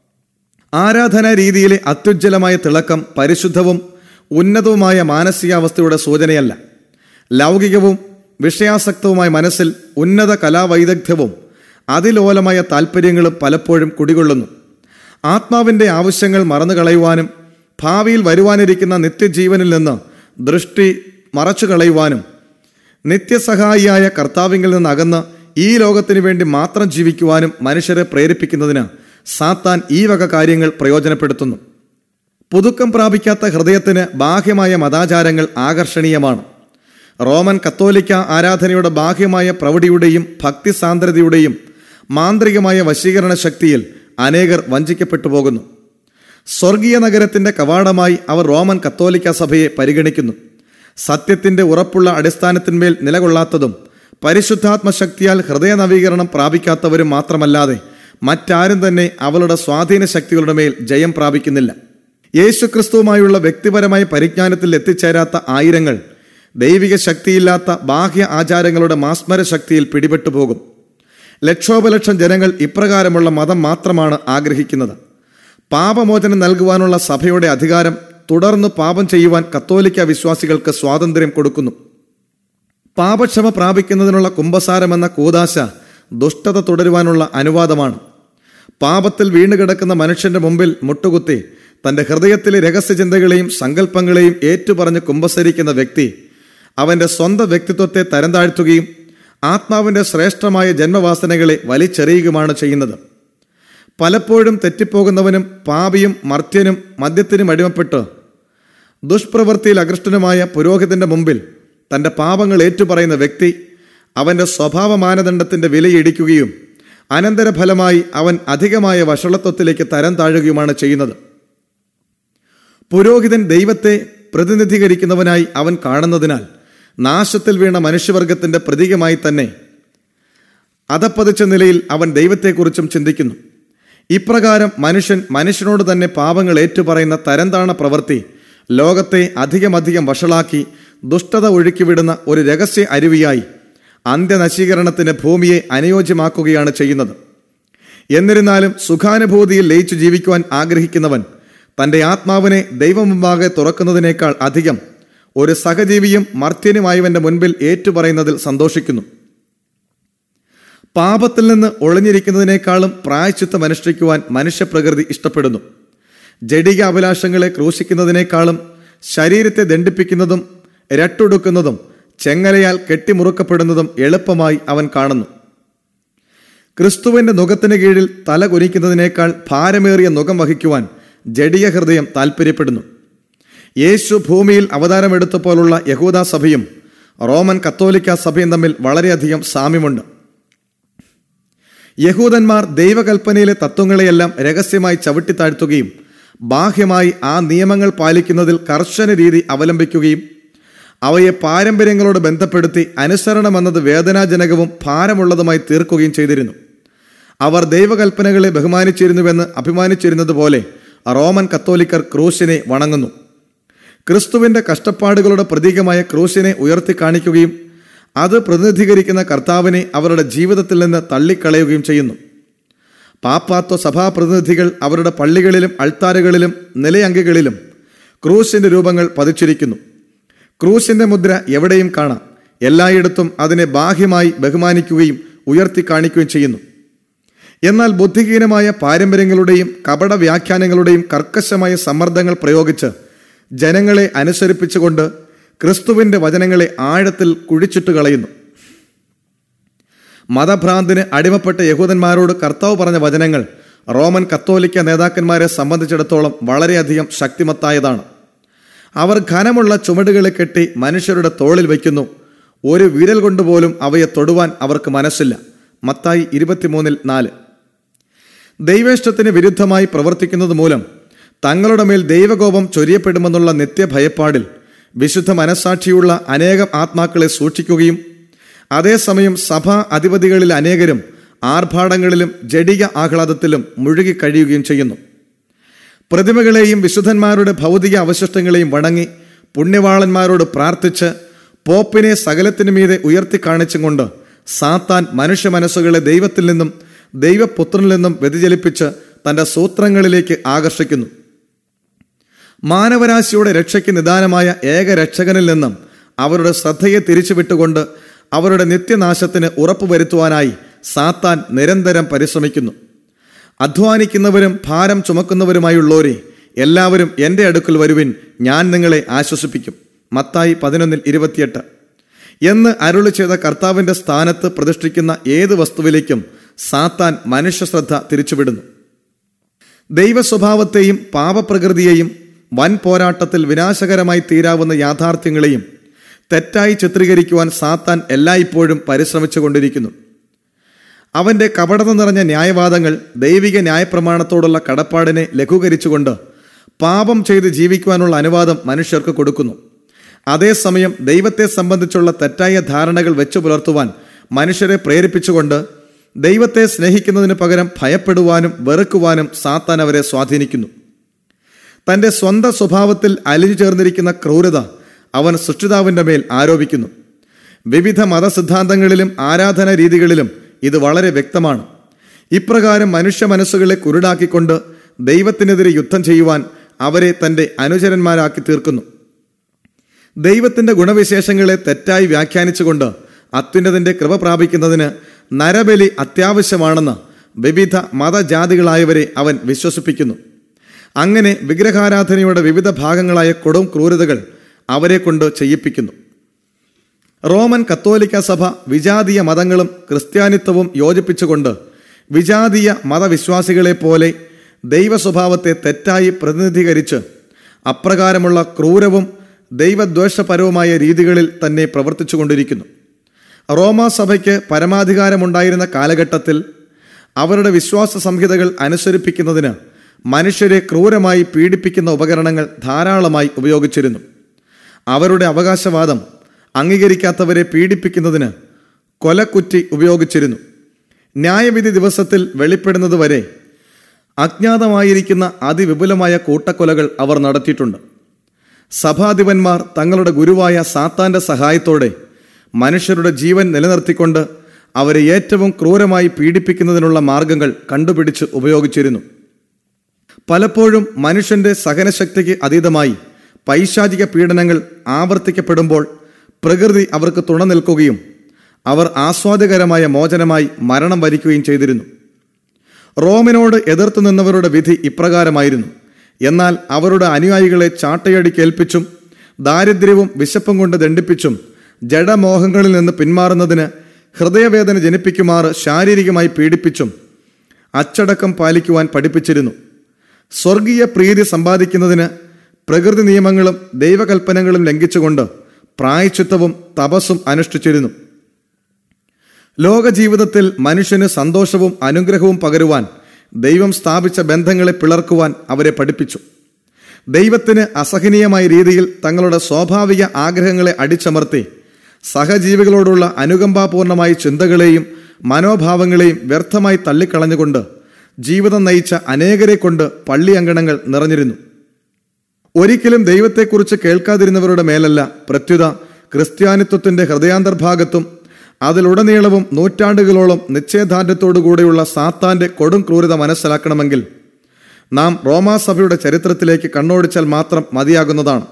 ആരാധനാ രീതിയിലെ അത്യുജ്വലമായ തിളക്കം പരിശുദ്ധവും ഉന്നതവുമായ മാനസികാവസ്ഥയുടെ സൂചനയല്ല ലൗകികവും വിഷയാസക്തവുമായ മനസ്സിൽ ഉന്നത കലാവൈദഗ്ധ്യവും അതിലോലമായ താല്പര്യങ്ങളും പലപ്പോഴും കുടികൊള്ളുന്നു ആത്മാവിൻ്റെ ആവശ്യങ്ങൾ മറന്നു കളയുവാനും ഭാവിയിൽ വരുവാനിരിക്കുന്ന നിത്യജീവനിൽ നിന്ന് ദൃഷ്ടി മറച്ചു കളയുവാനും നിത്യസഹായിയായ കർത്താവിങ്കിൽ നിന്ന് അകന്ന് ഈ ലോകത്തിനു വേണ്ടി മാത്രം ജീവിക്കുവാനും മനുഷ്യരെ പ്രേരിപ്പിക്കുന്നതിന് സാത്താൻ ഈ വക കാര്യങ്ങൾ പ്രയോജനപ്പെടുത്തുന്നു പുതുക്കം പ്രാപിക്കാത്ത ഹൃദയത്തിന് ബാഹ്യമായ മതാചാരങ്ങൾ ആകർഷണീയമാണ് റോമൻ കത്തോലിക്ക ആരാധനയുടെ ബാഹ്യമായ പ്രൗഢിയുടെയും ഭക്തിസാന്ദ്രതയുടെയും മാന്ത്രികമായ വശീകരണ ശക്തിയിൽ അനേകർ വഞ്ചിക്കപ്പെട്ടു പോകുന്നു സ്വർഗീയ നഗരത്തിന്റെ കവാടമായി അവർ റോമൻ കത്തോലിക്ക സഭയെ പരിഗണിക്കുന്നു സത്യത്തിന്റെ ഉറപ്പുള്ള അടിസ്ഥാനത്തിന്മേൽ നിലകൊള്ളാത്തതും പരിശുദ്ധാത്മശക്തിയാൽ ഹൃദയ നവീകരണം പ്രാപിക്കാത്തവരും മാത്രമല്ലാതെ മറ്റാരും തന്നെ അവളുടെ സ്വാധീന ശക്തികളുടെ മേൽ ജയം പ്രാപിക്കുന്നില്ല യേശുക്രിസ്തുവുമായുള്ള വ്യക്തിപരമായ പരിജ്ഞാനത്തിൽ എത്തിച്ചേരാത്ത ആയിരങ്ങൾ ദൈവിക ശക്തിയില്ലാത്ത ബാഹ്യ ആചാരങ്ങളുടെ മാസ്മര ശക്തിയിൽ പിടിപെട്ടു പോകും ലക്ഷോപലക്ഷം ജനങ്ങൾ ഇപ്രകാരമുള്ള മതം മാത്രമാണ് ആഗ്രഹിക്കുന്നത് പാപമോചനം നൽകുവാനുള്ള സഭയുടെ അധികാരം തുടർന്ന് പാപം ചെയ്യുവാൻ കത്തോലിക്ക വിശ്വാസികൾക്ക് സ്വാതന്ത്ര്യം കൊടുക്കുന്നു പാപക്ഷമ പ്രാപിക്കുന്നതിനുള്ള കുംഭസാരമെന്ന കൂതാശ ദുഷ്ടത തുടരുവാനുള്ള അനുവാദമാണ് പാപത്തിൽ വീണുകിടക്കുന്ന മനുഷ്യന്റെ മുമ്പിൽ മുട്ടുകുത്തി തന്റെ ഹൃദയത്തിലെ രഹസ്യചിന്തകളെയും സങ്കല്പങ്ങളെയും ഏറ്റുപറഞ്ഞ് കുംഭസരിക്കുന്ന വ്യക്തി അവന്റെ സ്വന്തം വ്യക്തിത്വത്തെ തരം താഴ്ത്തുകയും ആത്മാവിന്റെ ശ്രേഷ്ഠമായ ജന്മവാസനകളെ വലിച്ചെറിയുകയുമാണ് ചെയ്യുന്നത് പലപ്പോഴും തെറ്റിപ്പോകുന്നവനും പാപിയും മർത്യനും മദ്യത്തിനും അടിമപ്പെട്ട് ദുഷ്പ്രവൃത്തിയിൽ അകൃഷ്ടനുമായ പുരോഹിതന്റെ മുമ്പിൽ തന്റെ പാപങ്ങൾ ഏറ്റുപറയുന്ന വ്യക്തി അവന്റെ സ്വഭാവ മാനദണ്ഡത്തിന്റെ വിലയിടിക്കുകയും അനന്തരഫലമായി അവൻ അധികമായ വഷളത്വത്തിലേക്ക് തരം താഴുകയുമാണ് ചെയ്യുന്നത് പുരോഹിതൻ ദൈവത്തെ പ്രതിനിധീകരിക്കുന്നവനായി അവൻ കാണുന്നതിനാൽ നാശത്തിൽ വീണ മനുഷ്യവർഗത്തിന്റെ പ്രതീകമായി തന്നെ അധപ്പതിച്ച നിലയിൽ അവൻ ദൈവത്തെക്കുറിച്ചും ചിന്തിക്കുന്നു ഇപ്രകാരം മനുഷ്യൻ മനുഷ്യനോട് തന്നെ പാപങ്ങൾ ഏറ്റുപറയുന്ന തരംതാണ പ്രവൃത്തി ലോകത്തെ അധികമധികം വഷളാക്കി ദുഷ്ടത ഒഴുക്കിവിടുന്ന ഒരു രഹസ്യ അരുവിയായി അന്ത്യനശീകരണത്തിന് ഭൂമിയെ അനുയോജ്യമാക്കുകയാണ് ചെയ്യുന്നത് എന്നിരുന്നാലും സുഖാനുഭൂതിയിൽ ലയിച്ചു ജീവിക്കുവാൻ ആഗ്രഹിക്കുന്നവൻ തന്റെ ആത്മാവിനെ ദൈവമുമ്പാകെ തുറക്കുന്നതിനേക്കാൾ അധികം ഒരു സഹജീവിയും മർത്യനുമായവന്റെ മുൻപിൽ ഏറ്റുപറയുന്നതിൽ സന്തോഷിക്കുന്നു പാപത്തിൽ നിന്ന് ഒളിഞ്ഞിരിക്കുന്നതിനേക്കാളും പ്രായച്ചിത്തം അനുഷ്ഠിക്കുവാൻ മനുഷ്യപ്രകൃതി ഇഷ്ടപ്പെടുന്നു ജഡിക അഭിലാഷങ്ങളെ ക്രൂശിക്കുന്നതിനേക്കാളും ശരീരത്തെ ദണ്ഡിപ്പിക്കുന്നതും രട്ടുടുക്കുന്നതും ചെങ്ങലയാൽ കെട്ടിമുറുക്കപ്പെടുന്നതും എളുപ്പമായി അവൻ കാണുന്നു ക്രിസ്തുവിന്റെ നുഖത്തിന് കീഴിൽ തല കുനിക്കുന്നതിനേക്കാൾ ഭാരമേറിയ നുഖം വഹിക്കുവാൻ ജഡിയ ഹൃദയം താൽപ്പര്യപ്പെടുന്നു യേശു ഭൂമിയിൽ അവതാരമെടുത്തപ്പോലുള്ള യഹൂദ സഭയും റോമൻ കത്തോലിക്ക സഭയും തമ്മിൽ വളരെയധികം സാമ്യമുണ്ട് യഹൂദന്മാർ ദൈവകൽപ്പനയിലെ തത്വങ്ങളെയെല്ലാം രഹസ്യമായി ചവിട്ടിത്താഴ്ത്തുകയും ബാഹ്യമായി ആ നിയമങ്ങൾ പാലിക്കുന്നതിൽ കർശന രീതി അവലംബിക്കുകയും അവയെ പാരമ്പര്യങ്ങളോട് ബന്ധപ്പെടുത്തി അനുസരണമെന്നത് വേദനാജനകവും ഭാരമുള്ളതുമായി തീർക്കുകയും ചെയ്തിരുന്നു അവർ ദൈവകൽപ്പനകളെ ബഹുമാനിച്ചിരുന്നുവെന്ന് അഭിമാനിച്ചിരുന്നത് പോലെ റോമൻ കത്തോലിക്കർ ക്രൂശിനെ വണങ്ങുന്നു ക്രിസ്തുവിന്റെ കഷ്ടപ്പാടുകളുടെ പ്രതീകമായ ക്രൂശിനെ ഉയർത്തി കാണിക്കുകയും അത് പ്രതിനിധീകരിക്കുന്ന കർത്താവിനെ അവരുടെ ജീവിതത്തിൽ നിന്ന് തള്ളിക്കളയുകയും ചെയ്യുന്നു പാപ്പാത്വ സഭാപ്രതിനിധികൾ അവരുടെ പള്ളികളിലും അൾത്താരുകളിലും നിലയങ്കികളിലും ക്രൂശിന്റെ രൂപങ്ങൾ പതിച്ചിരിക്കുന്നു ക്രൂശിന്റെ മുദ്ര എവിടെയും കാണാം എല്ലായിടത്തും അതിനെ ബാഹ്യമായി ബഹുമാനിക്കുകയും ഉയർത്തി കാണിക്കുകയും ചെയ്യുന്നു എന്നാൽ ബുദ്ധിഹീനമായ പാരമ്പര്യങ്ങളുടെയും കപട വ്യാഖ്യാനങ്ങളുടെയും കർക്കശമായ സമ്മർദ്ദങ്ങൾ പ്രയോഗിച്ച് ജനങ്ങളെ അനുസരിപ്പിച്ചുകൊണ്ട് ക്രിസ്തുവിന്റെ വചനങ്ങളെ ആഴത്തിൽ കുഴിച്ചിട്ട് കളയുന്നു മതഭ്രാന്തിന് അടിമപ്പെട്ട യഹൂദന്മാരോട് കർത്താവ് പറഞ്ഞ വചനങ്ങൾ റോമൻ കത്തോലിക്ക നേതാക്കന്മാരെ സംബന്ധിച്ചിടത്തോളം വളരെയധികം ശക്തിമത്തായതാണ് അവർ ഘനമുള്ള ചുമടുകളെ കെട്ടി മനുഷ്യരുടെ തോളിൽ വയ്ക്കുന്നു ഒരു വിരൽ കൊണ്ടുപോലും അവയെ തൊടുവാൻ അവർക്ക് മനസ്സില്ല മത്തായി ഇരുപത്തിമൂന്നിൽ നാല് ദൈവേഷ്ടത്തിന് വിരുദ്ധമായി പ്രവർത്തിക്കുന്നത് മൂലം തങ്ങളുടെ മേൽ ദൈവകോപം ചൊരിയപ്പെടുമെന്നുള്ള നിത്യഭയപ്പാടിൽ വിശുദ്ധ മനസാക്ഷിയുള്ള അനേകം ആത്മാക്കളെ സൂക്ഷിക്കുകയും അതേസമയം സഭാ അധിപതികളിൽ അനേകരും ആർഭാടങ്ങളിലും ജഡിക ആഹ്ലാദത്തിലും മുഴുകി കഴിയുകയും ചെയ്യുന്നു പ്രതിമകളെയും വിശുദ്ധന്മാരുടെ ഭൗതിക അവശിഷ്ടങ്ങളെയും വണങ്ങി പുണ്യവാളന്മാരോട് പ്രാർത്ഥിച്ച് പോപ്പിനെ സകലത്തിനു മീതെ ഉയർത്തി കാണിച്ചും കൊണ്ട് സാത്താൻ മനുഷ്യ മനസ്സുകളെ ദൈവത്തിൽ നിന്നും ദൈവപുത്രനിൽ നിന്നും വ്യതിചലിപ്പിച്ച് തന്റെ സൂത്രങ്ങളിലേക്ക് ആകർഷിക്കുന്നു മാനവരാശിയുടെ രക്ഷയ്ക്ക് നിദാനമായ ഏക രക്ഷകനിൽ നിന്നും അവരുടെ ശ്രദ്ധയെ തിരിച്ചുവിട്ടുകൊണ്ട് അവരുടെ നിത്യനാശത്തിന് ഉറപ്പുവരുത്തുവാനായി സാത്താൻ നിരന്തരം പരിശ്രമിക്കുന്നു അധ്വാനിക്കുന്നവരും ഭാരം ചുമക്കുന്നവരുമായുള്ളവരെ എല്ലാവരും എൻ്റെ അടുക്കൽ വരുവിൻ ഞാൻ നിങ്ങളെ ആശ്വസിപ്പിക്കും മത്തായി പതിനൊന്നിൽ ഇരുപത്തിയെട്ട് എന്ന് അരുളി ചെയ്ത കർത്താവിൻ്റെ സ്ഥാനത്ത് പ്രതിഷ്ഠിക്കുന്ന ഏത് വസ്തുവിലേക്കും സാത്താൻ മനുഷ്യശ്രദ്ധ തിരിച്ചുവിടുന്നു ദൈവസ്വഭാവത്തെയും പാപപ്രകൃതിയെയും വൻ പോരാട്ടത്തിൽ വിനാശകരമായി തീരാവുന്ന യാഥാർത്ഥ്യങ്ങളെയും തെറ്റായി ചിത്രീകരിക്കുവാൻ സാത്താൻ എല്ലായ്പ്പോഴും പരിശ്രമിച്ചുകൊണ്ടിരിക്കുന്നു അവന്റെ കപടത നിറഞ്ഞ ന്യായവാദങ്ങൾ ദൈവിക ന്യായപ്രമാണത്തോടുള്ള കടപ്പാടിനെ ലഘൂകരിച്ചുകൊണ്ട് പാപം ചെയ്ത് ജീവിക്കുവാനുള്ള അനുവാദം മനുഷ്യർക്ക് കൊടുക്കുന്നു അതേസമയം ദൈവത്തെ സംബന്ധിച്ചുള്ള തെറ്റായ ധാരണകൾ വെച്ചു പുലർത്തുവാൻ മനുഷ്യരെ പ്രേരിപ്പിച്ചുകൊണ്ട് ദൈവത്തെ സ്നേഹിക്കുന്നതിന് പകരം ഭയപ്പെടുവാനും വെറുക്കുവാനും സാത്താൻ അവരെ സ്വാധീനിക്കുന്നു തന്റെ സ്വന്തം സ്വഭാവത്തിൽ അലിഞ്ഞു ചേർന്നിരിക്കുന്ന ക്രൂരത അവൻ സൃഷ്ടിതാവിന്റെ മേൽ ആരോപിക്കുന്നു വിവിധ മതസിദ്ധാന്തങ്ങളിലും ആരാധന രീതികളിലും ഇത് വളരെ വ്യക്തമാണ് ഇപ്രകാരം മനുഷ്യ മനസ്സുകളെ കുരുടാക്കിക്കൊണ്ട് ദൈവത്തിനെതിരെ യുദ്ധം ചെയ്യുവാൻ അവരെ തന്റെ അനുചരന്മാരാക്കി തീർക്കുന്നു ദൈവത്തിന്റെ ഗുണവിശേഷങ്ങളെ തെറ്റായി വ്യാഖ്യാനിച്ചുകൊണ്ട് അത്യുന്നതിന്റെ കൃപ പ്രാപിക്കുന്നതിന് നരബലി അത്യാവശ്യമാണെന്ന് വിവിധ മതജാതികളായവരെ അവൻ വിശ്വസിപ്പിക്കുന്നു അങ്ങനെ വിഗ്രഹാരാധനയുടെ വിവിധ ഭാഗങ്ങളായ കൊടും ക്രൂരതകൾ അവരെ കൊണ്ട് ചെയ്യിപ്പിക്കുന്നു റോമൻ കത്തോലിക്ക സഭ വിജാതീയ മതങ്ങളും ക്രിസ്ത്യാനിത്വവും യോജിപ്പിച്ചുകൊണ്ട് വിജാതീയ മതവിശ്വാസികളെ പോലെ ദൈവസ്വഭാവത്തെ തെറ്റായി പ്രതിനിധീകരിച്ച് അപ്രകാരമുള്ള ക്രൂരവും ദൈവദ്വേഷപരവുമായ രീതികളിൽ തന്നെ പ്രവർത്തിച്ചുകൊണ്ടിരിക്കുന്നു റോമാ സഭയ്ക്ക് പരമാധികാരമുണ്ടായിരുന്ന കാലഘട്ടത്തിൽ അവരുടെ വിശ്വാസ സംഹിതകൾ അനുസരിപ്പിക്കുന്നതിന് മനുഷ്യരെ ക്രൂരമായി പീഡിപ്പിക്കുന്ന ഉപകരണങ്ങൾ ധാരാളമായി ഉപയോഗിച്ചിരുന്നു അവരുടെ അവകാശവാദം അംഗീകരിക്കാത്തവരെ പീഡിപ്പിക്കുന്നതിന് കൊലക്കുറ്റി ഉപയോഗിച്ചിരുന്നു ന്യായവിധി ദിവസത്തിൽ വെളിപ്പെടുന്നതുവരെ അജ്ഞാതമായിരിക്കുന്ന അതിവിപുലമായ കൂട്ടക്കൊലകൾ അവർ നടത്തിയിട്ടുണ്ട് സഭാധിപന്മാർ തങ്ങളുടെ ഗുരുവായ സാത്താന്റെ സഹായത്തോടെ മനുഷ്യരുടെ ജീവൻ നിലനിർത്തിക്കൊണ്ട് അവരെ ഏറ്റവും ക്രൂരമായി പീഡിപ്പിക്കുന്നതിനുള്ള മാർഗങ്ങൾ കണ്ടുപിടിച്ച് ഉപയോഗിച്ചിരുന്നു പലപ്പോഴും മനുഷ്യന്റെ സഹനശക്തിക്ക് അതീതമായി പൈശാചിക പീഡനങ്ങൾ ആവർത്തിക്കപ്പെടുമ്പോൾ പ്രകൃതി അവർക്ക് തുണ നിൽക്കുകയും അവർ ആസ്വാദ്യകരമായ മോചനമായി മരണം വരിക്കുകയും ചെയ്തിരുന്നു റോമിനോട് എതിർത്തു നിന്നവരുടെ വിധി ഇപ്രകാരമായിരുന്നു എന്നാൽ അവരുടെ അനുയായികളെ ചാട്ടയടിക്കേൽപ്പിച്ചും ദാരിദ്ര്യവും വിശപ്പും കൊണ്ട് ദണ്ഡിപ്പിച്ചും ജഡമോഹങ്ങളിൽ നിന്ന് പിന്മാറുന്നതിന് ഹൃദയവേദന ജനിപ്പിക്കുമാറ് ശാരീരികമായി പീഡിപ്പിച്ചും അച്ചടക്കം പാലിക്കുവാൻ പഠിപ്പിച്ചിരുന്നു സ്വർഗീയ പ്രീതി സമ്പാദിക്കുന്നതിന് പ്രകൃതി നിയമങ്ങളും ദൈവകൽപ്പനകളും ലംഘിച്ചുകൊണ്ട് പ്രായച്ചിത്തവും തപസ്സും അനുഷ്ഠിച്ചിരുന്നു ലോകജീവിതത്തിൽ മനുഷ്യന് സന്തോഷവും അനുഗ്രഹവും പകരുവാൻ ദൈവം സ്ഥാപിച്ച ബന്ധങ്ങളെ പിളർക്കുവാൻ അവരെ പഠിപ്പിച്ചു ദൈവത്തിന് അസഹനീയമായ രീതിയിൽ തങ്ങളുടെ സ്വാഭാവിക ആഗ്രഹങ്ങളെ അടിച്ചമർത്തി സഹജീവികളോടുള്ള അനുകമ്പാപൂർണമായ ചിന്തകളെയും മനോഭാവങ്ങളെയും വ്യർത്ഥമായി തള്ളിക്കളഞ്ഞുകൊണ്ട് ജീവിതം നയിച്ച അനേകരെ കൊണ്ട് പള്ളി അങ്കണങ്ങൾ നിറഞ്ഞിരുന്നു ഒരിക്കലും ദൈവത്തെക്കുറിച്ച് കേൾക്കാതിരുന്നവരുടെ മേലല്ല പ്രത്യുത ക്രിസ്ത്യാനിത്വത്തിന്റെ ഹൃദയാന്തർഭാഗത്തും അതിലുടനീളവും നൂറ്റാണ്ടുകളോളം നിശ്ചയദാർഢ്യത്തോടുകൂടിയുള്ള സാത്താന്റെ കൊടും ക്രൂരത മനസ്സിലാക്കണമെങ്കിൽ നാം റോമാസഭയുടെ ചരിത്രത്തിലേക്ക് കണ്ണോടിച്ചാൽ മാത്രം മതിയാകുന്നതാണ്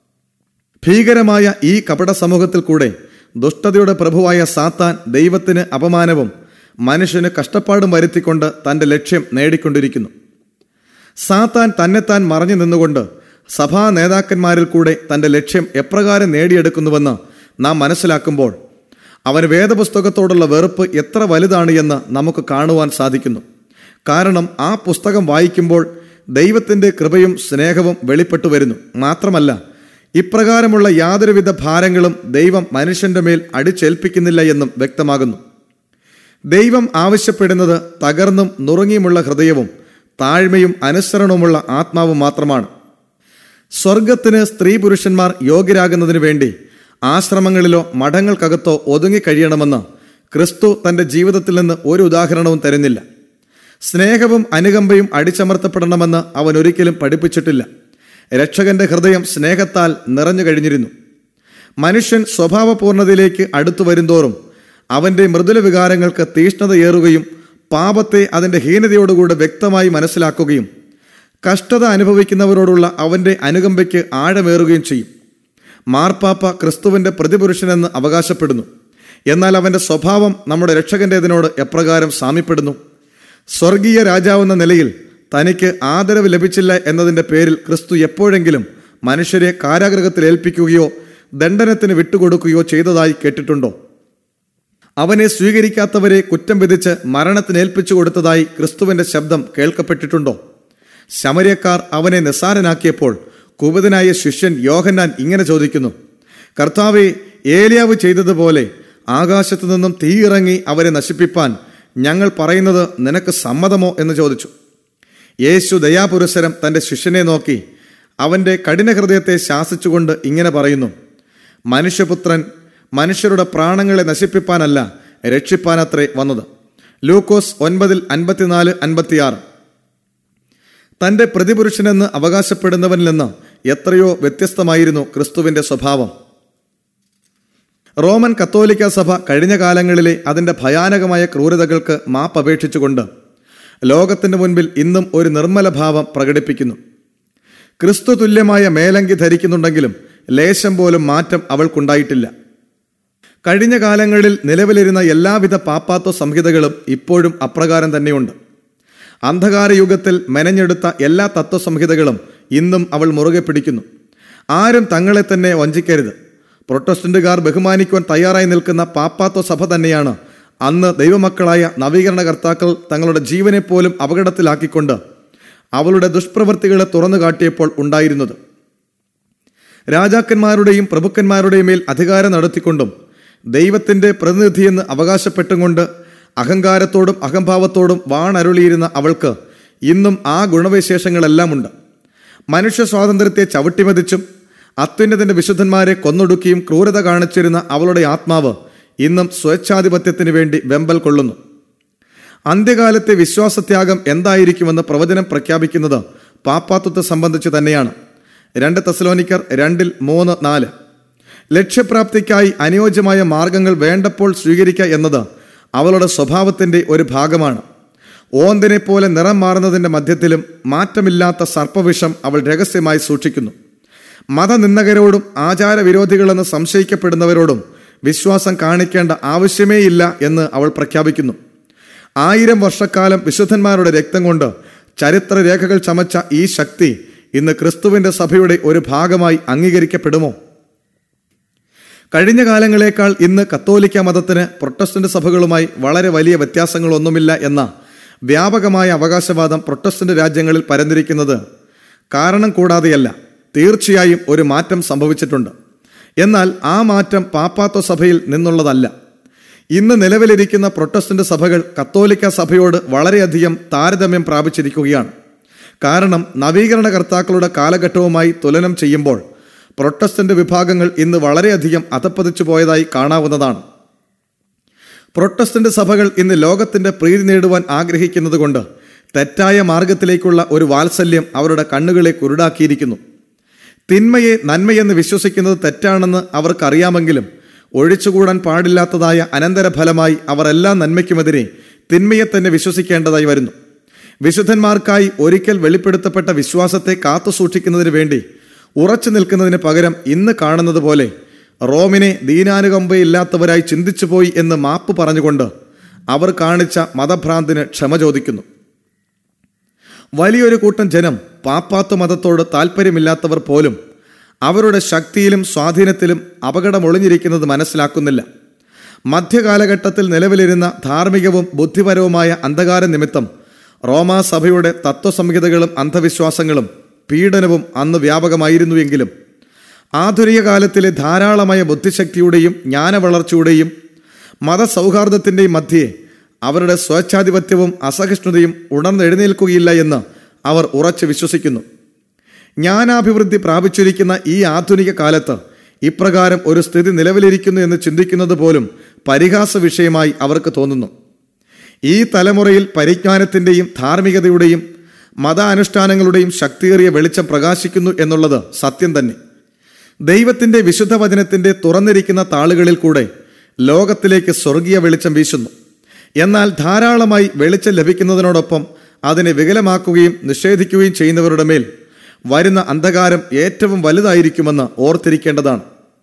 ഭീകരമായ ഈ കപട സമൂഹത്തിൽ കൂടെ ദുഷ്ടതയുടെ പ്രഭുവായ സാത്താൻ ദൈവത്തിന് അപമാനവും മനുഷ്യന് കഷ്ടപ്പാടും വരുത്തിക്കൊണ്ട് തന്റെ ലക്ഷ്യം നേടിക്കൊണ്ടിരിക്കുന്നു സാത്താൻ തന്നെത്താൻ മറഞ്ഞു നിന്നുകൊണ്ട് സഭാ നേതാക്കന്മാരിൽ കൂടെ തന്റെ ലക്ഷ്യം എപ്രകാരം നേടിയെടുക്കുന്നുവെന്ന് നാം മനസ്സിലാക്കുമ്പോൾ അവന് വേദപുസ്തകത്തോടുള്ള വെറുപ്പ് എത്ര വലുതാണ് എന്ന് നമുക്ക് കാണുവാൻ സാധിക്കുന്നു കാരണം ആ പുസ്തകം വായിക്കുമ്പോൾ ദൈവത്തിന്റെ കൃപയും സ്നേഹവും വെളിപ്പെട്ടു വരുന്നു മാത്രമല്ല ഇപ്രകാരമുള്ള യാതൊരുവിധ ഭാരങ്ങളും ദൈവം മനുഷ്യന്റെ മേൽ അടിച്ചേൽപ്പിക്കുന്നില്ല എന്നും വ്യക്തമാകുന്നു ദൈവം ആവശ്യപ്പെടുന്നത് തകർന്നും നുറുങ്ങിയുമുള്ള ഹൃദയവും താഴ്മയും അനുസരണവുമുള്ള ആത്മാവ് മാത്രമാണ് സ്വർഗത്തിന് സ്ത്രീ പുരുഷന്മാർ യോഗ്യരാകുന്നതിനു വേണ്ടി ആശ്രമങ്ങളിലോ മഠങ്ങൾക്കകത്തോ ഒതുങ്ങിക്കഴിയണമെന്ന് ക്രിസ്തു തന്റെ ജീവിതത്തിൽ നിന്ന് ഒരു ഉദാഹരണവും തരുന്നില്ല സ്നേഹവും അനുകമ്പയും അടിച്ചമർത്തപ്പെടണമെന്ന് അവൻ ഒരിക്കലും പഠിപ്പിച്ചിട്ടില്ല രക്ഷകന്റെ ഹൃദയം സ്നേഹത്താൽ നിറഞ്ഞു കഴിഞ്ഞിരുന്നു മനുഷ്യൻ സ്വഭാവപൂർണതയിലേക്ക് അടുത്തു വരുന്തോറും അവന്റെ മൃദുല വികാരങ്ങൾക്ക് തീഷ്ണതയേറുകയും പാപത്തെ അതിന്റെ ഹീനതയോടുകൂടെ വ്യക്തമായി മനസ്സിലാക്കുകയും കഷ്ടത അനുഭവിക്കുന്നവരോടുള്ള അവന്റെ അനുകമ്പയ്ക്ക് ആഴമേറുകയും ചെയ്യും മാർപ്പാപ്പ ക്രിസ്തുവിന്റെ പ്രതിപുരുഷനെന്ന് അവകാശപ്പെടുന്നു എന്നാൽ അവന്റെ സ്വഭാവം നമ്മുടെ രക്ഷകന്റേതിനോട് എപ്രകാരം സാമ്യപ്പെടുന്നു സ്വർഗീയ രാജാവെന്ന നിലയിൽ തനിക്ക് ആദരവ് ലഭിച്ചില്ല എന്നതിന്റെ പേരിൽ ക്രിസ്തു എപ്പോഴെങ്കിലും മനുഷ്യരെ കാരാഗ്രഹത്തിൽ ഏൽപ്പിക്കുകയോ ദണ്ഡനത്തിന് വിട്ടുകൊടുക്കുകയോ ചെയ്തതായി കേട്ടിട്ടുണ്ടോ അവനെ സ്വീകരിക്കാത്തവരെ കുറ്റം വിധിച്ച് മരണത്തിന് ഏൽപ്പിച്ചു കൊടുത്തതായി ക്രിസ്തുവിന്റെ ശബ്ദം കേൾക്കപ്പെട്ടിട്ടുണ്ടോ ശമര്യക്കാർ അവനെ നിസ്സാരനാക്കിയപ്പോൾ കുപിതനായ ശിഷ്യൻ യോഹന്നാൻ ഇങ്ങനെ ചോദിക്കുന്നു കർത്താവെ ഏലിയാവ് ചെയ്തതുപോലെ ആകാശത്തു നിന്നും തീയിറങ്ങി അവരെ നശിപ്പിപ്പാൻ ഞങ്ങൾ പറയുന്നത് നിനക്ക് സമ്മതമോ എന്ന് ചോദിച്ചു യേശു ദയാപുരസരം തന്റെ ശിഷ്യനെ നോക്കി അവന്റെ കഠിന ഹൃദയത്തെ ശാസിച്ചുകൊണ്ട് ഇങ്ങനെ പറയുന്നു മനുഷ്യപുത്രൻ മനുഷ്യരുടെ പ്രാണങ്ങളെ നശിപ്പിപ്പാനല്ല രക്ഷിപ്പാനത്രേ വന്നത് ലൂക്കോസ് ഒൻപതിൽ അൻപത്തിനാല് അൻപത്തിയാറ് തന്റെ പ്രതിപുരുഷനെന്ന് അവകാശപ്പെടുന്നവനിൽ നിന്ന് എത്രയോ വ്യത്യസ്തമായിരുന്നു ക്രിസ്തുവിന്റെ സ്വഭാവം റോമൻ കത്തോലിക്ക സഭ കഴിഞ്ഞ കാലങ്ങളിലെ അതിന്റെ ഭയാനകമായ ക്രൂരതകൾക്ക് മാപ്പപേക്ഷിച്ചുകൊണ്ട് ലോകത്തിന്റെ മുൻപിൽ ഇന്നും ഒരു നിർമ്മല ഭാവം പ്രകടിപ്പിക്കുന്നു ക്രിസ്തു തുല്യമായ മേലങ്കി ധരിക്കുന്നുണ്ടെങ്കിലും ലേശം പോലും മാറ്റം അവൾക്കുണ്ടായിട്ടില്ല കഴിഞ്ഞ കാലങ്ങളിൽ നിലവിലിരുന്ന എല്ലാവിധ പാപ്പാത്വ സംഹിതകളും ഇപ്പോഴും അപ്രകാരം തന്നെയുണ്ട് അന്ധകാര യുഗത്തിൽ മെനഞ്ഞെടുത്ത എല്ലാ തത്വസംഹിതകളും ഇന്നും അവൾ മുറുകെ പിടിക്കുന്നു ആരും തങ്ങളെ തന്നെ വഞ്ചിക്കരുത് പ്രൊട്ടസ്റ്റന്റുകാർ ബഹുമാനിക്കുവാൻ തയ്യാറായി നിൽക്കുന്ന പാപ്പാത്വ സഭ തന്നെയാണ് അന്ന് ദൈവമക്കളായ നവീകരണകർത്താക്കൾ തങ്ങളുടെ ജീവനെ പോലും അപകടത്തിലാക്കിക്കൊണ്ട് അവളുടെ ദുഷ്പ്രവൃത്തികളെ തുറന്നു കാട്ടിയപ്പോൾ ഉണ്ടായിരുന്നത് രാജാക്കന്മാരുടെയും പ്രഭുക്കന്മാരുടെയും മേൽ അധികാരം നടത്തിക്കൊണ്ടും ദൈവത്തിന്റെ പ്രതിനിധിയെന്ന് അവകാശപ്പെട്ടുകൊണ്ട് അഹങ്കാരത്തോടും അഹംഭാവത്തോടും വാണരുളിയിരുന്ന അവൾക്ക് ഇന്നും ആ ഗുണവിശേഷങ്ങളെല്ലാം ഉണ്ട് മനുഷ്യ സ്വാതന്ത്ര്യത്തെ ചവിട്ടിമതിച്ചും അത്യുന്നതിന്റെ വിശുദ്ധന്മാരെ കൊന്നൊടുക്കിയും ക്രൂരത കാണിച്ചിരുന്ന അവളുടെ ആത്മാവ് ഇന്നും സ്വേച്ഛാധിപത്യത്തിന് വേണ്ടി വെമ്പൽ കൊള്ളുന്നു അന്ത്യകാലത്തെ വിശ്വാസത്യാഗം എന്തായിരിക്കുമെന്ന് പ്രവചനം പ്രഖ്യാപിക്കുന്നത് പാപ്പാത്വത്തെ സംബന്ധിച്ച് തന്നെയാണ് രണ്ട് തെസലോനിക്കർ രണ്ടിൽ മൂന്ന് നാല് ലക്ഷ്യപ്രാപ്തിക്കായി അനുയോജ്യമായ മാർഗങ്ങൾ വേണ്ടപ്പോൾ സ്വീകരിക്കുക എന്നത് അവളുടെ സ്വഭാവത്തിന്റെ ഒരു ഭാഗമാണ് ഓന്തിനെ പോലെ നിറം മാറുന്നതിന്റെ മധ്യത്തിലും മാറ്റമില്ലാത്ത സർപ്പവിഷം അവൾ രഹസ്യമായി സൂക്ഷിക്കുന്നു മതനിന്ദകരോടും ആചാരവിരോധികളെന്ന് സംശയിക്കപ്പെടുന്നവരോടും വിശ്വാസം കാണിക്കേണ്ട ആവശ്യമേയില്ല എന്ന് അവൾ പ്രഖ്യാപിക്കുന്നു ആയിരം വർഷക്കാലം വിശുദ്ധന്മാരുടെ രക്തം കൊണ്ട് ചരിത്രരേഖകൾ ചമച്ച ഈ ശക്തി ഇന്ന് ക്രിസ്തുവിന്റെ സഭയുടെ ഒരു ഭാഗമായി അംഗീകരിക്കപ്പെടുമോ കഴിഞ്ഞ കാലങ്ങളേക്കാൾ ഇന്ന് കത്തോലിക്ക മതത്തിന് പ്രൊട്ടസ്റ്റന്റ് സഭകളുമായി വളരെ വലിയ വ്യത്യാസങ്ങളൊന്നുമില്ല എന്ന വ്യാപകമായ അവകാശവാദം പ്രൊട്ടസ്റ്റന്റ് രാജ്യങ്ങളിൽ പരന്നിരിക്കുന്നത് കാരണം കൂടാതെയല്ല തീർച്ചയായും ഒരു മാറ്റം സംഭവിച്ചിട്ടുണ്ട് എന്നാൽ ആ മാറ്റം പാപ്പാത്വ സഭയിൽ നിന്നുള്ളതല്ല ഇന്ന് നിലവിലിരിക്കുന്ന പ്രൊട്ടസ്റ്റന്റ് സഭകൾ കത്തോലിക്ക സഭയോട് വളരെയധികം താരതമ്യം പ്രാപിച്ചിരിക്കുകയാണ് കാരണം നവീകരണകർത്താക്കളുടെ കാലഘട്ടവുമായി തുലനം ചെയ്യുമ്പോൾ പ്രൊട്ടസ്റ്റന്റ് വിഭാഗങ്ങൾ ഇന്ന് വളരെയധികം അധപ്പതിച്ചു പോയതായി കാണാവുന്നതാണ് പ്രൊട്ടസ്റ്റന്റ് സഭകൾ ഇന്ന് ലോകത്തിന്റെ പ്രീതി നേടുവാൻ ആഗ്രഹിക്കുന്നതുകൊണ്ട് തെറ്റായ മാർഗത്തിലേക്കുള്ള ഒരു വാത്സല്യം അവരുടെ കണ്ണുകളെ കുരുടാക്കിയിരിക്കുന്നു തിന്മയെ നന്മയെന്ന് വിശ്വസിക്കുന്നത് തെറ്റാണെന്ന് അവർക്കറിയാമെങ്കിലും ഒഴിച്ചുകൂടാൻ പാടില്ലാത്തതായ അനന്തരഫലമായി അവർ എല്ലാ നന്മയ്ക്കുമെതിരെ തിന്മയെ തന്നെ വിശ്വസിക്കേണ്ടതായി വരുന്നു വിശുദ്ധന്മാർക്കായി ഒരിക്കൽ വെളിപ്പെടുത്തപ്പെട്ട വിശ്വാസത്തെ കാത്തുസൂക്ഷിക്കുന്നതിന് വേണ്ടി ഉറച്ചു നിൽക്കുന്നതിന് പകരം ഇന്ന് കാണുന്നത് പോലെ റോമിനെ ദീനാനുകമ്പയില്ലാത്തവരായി ചിന്തിച്ചുപോയി എന്ന് മാപ്പ് പറഞ്ഞുകൊണ്ട് അവർ കാണിച്ച മതഭ്രാന്തിന് ക്ഷമ ചോദിക്കുന്നു വലിയൊരു കൂട്ടം ജനം പാപ്പാത്വ മതത്തോട് താല്പര്യമില്ലാത്തവർ പോലും അവരുടെ ശക്തിയിലും സ്വാധീനത്തിലും അപകടം ഒളിഞ്ഞിരിക്കുന്നത് മനസ്സിലാക്കുന്നില്ല മധ്യകാലഘട്ടത്തിൽ നിലവിലിരുന്ന ധാർമ്മികവും ബുദ്ധിപരവുമായ അന്ധകാര നിമിത്തം റോമാ സഭയുടെ തത്വസംഹിതകളും അന്ധവിശ്വാസങ്ങളും പീഡനവും അന്ന് വ്യാപകമായിരുന്നുവെങ്കിലും ആധുനിക കാലത്തിലെ ധാരാളമായ ബുദ്ധിശക്തിയുടെയും ജ്ഞാനവളർച്ചയുടെയും മതസൗഹാർദ്ദത്തിൻ്റെയും മധ്യേ അവരുടെ സ്വേച്ഛാധിപത്യവും അസഹിഷ്ണുതയും ഉണർന്നെഴുന്നേൽക്കുകയില്ല എന്ന് അവർ ഉറച്ചു വിശ്വസിക്കുന്നു ജ്ഞാനാഭിവൃദ്ധി പ്രാപിച്ചിരിക്കുന്ന ഈ ആധുനിക കാലത്ത് ഇപ്രകാരം ഒരു സ്ഥിതി നിലവിലിരിക്കുന്നു എന്ന് ചിന്തിക്കുന്നത് പോലും പരിഹാസ വിഷയമായി അവർക്ക് തോന്നുന്നു ഈ തലമുറയിൽ പരിജ്ഞാനത്തിൻ്റെയും ധാർമ്മികതയുടെയും മതാനുഷ്ഠാനങ്ങളുടെയും ശക്തിയേറിയ വെളിച്ചം പ്രകാശിക്കുന്നു എന്നുള്ളത് സത്യം തന്നെ ദൈവത്തിൻ്റെ വിശുദ്ധ വചനത്തിൻ്റെ തുറന്നിരിക്കുന്ന താളുകളിൽ കൂടെ ലോകത്തിലേക്ക് സ്വർഗീയ വെളിച്ചം വീശുന്നു എന്നാൽ ധാരാളമായി വെളിച്ചം ലഭിക്കുന്നതിനോടൊപ്പം അതിനെ വികലമാക്കുകയും നിഷേധിക്കുകയും ചെയ്യുന്നവരുടെ മേൽ വരുന്ന അന്ധകാരം ഏറ്റവും വലുതായിരിക്കുമെന്ന് ഓർത്തിരിക്കേണ്ടതാണ്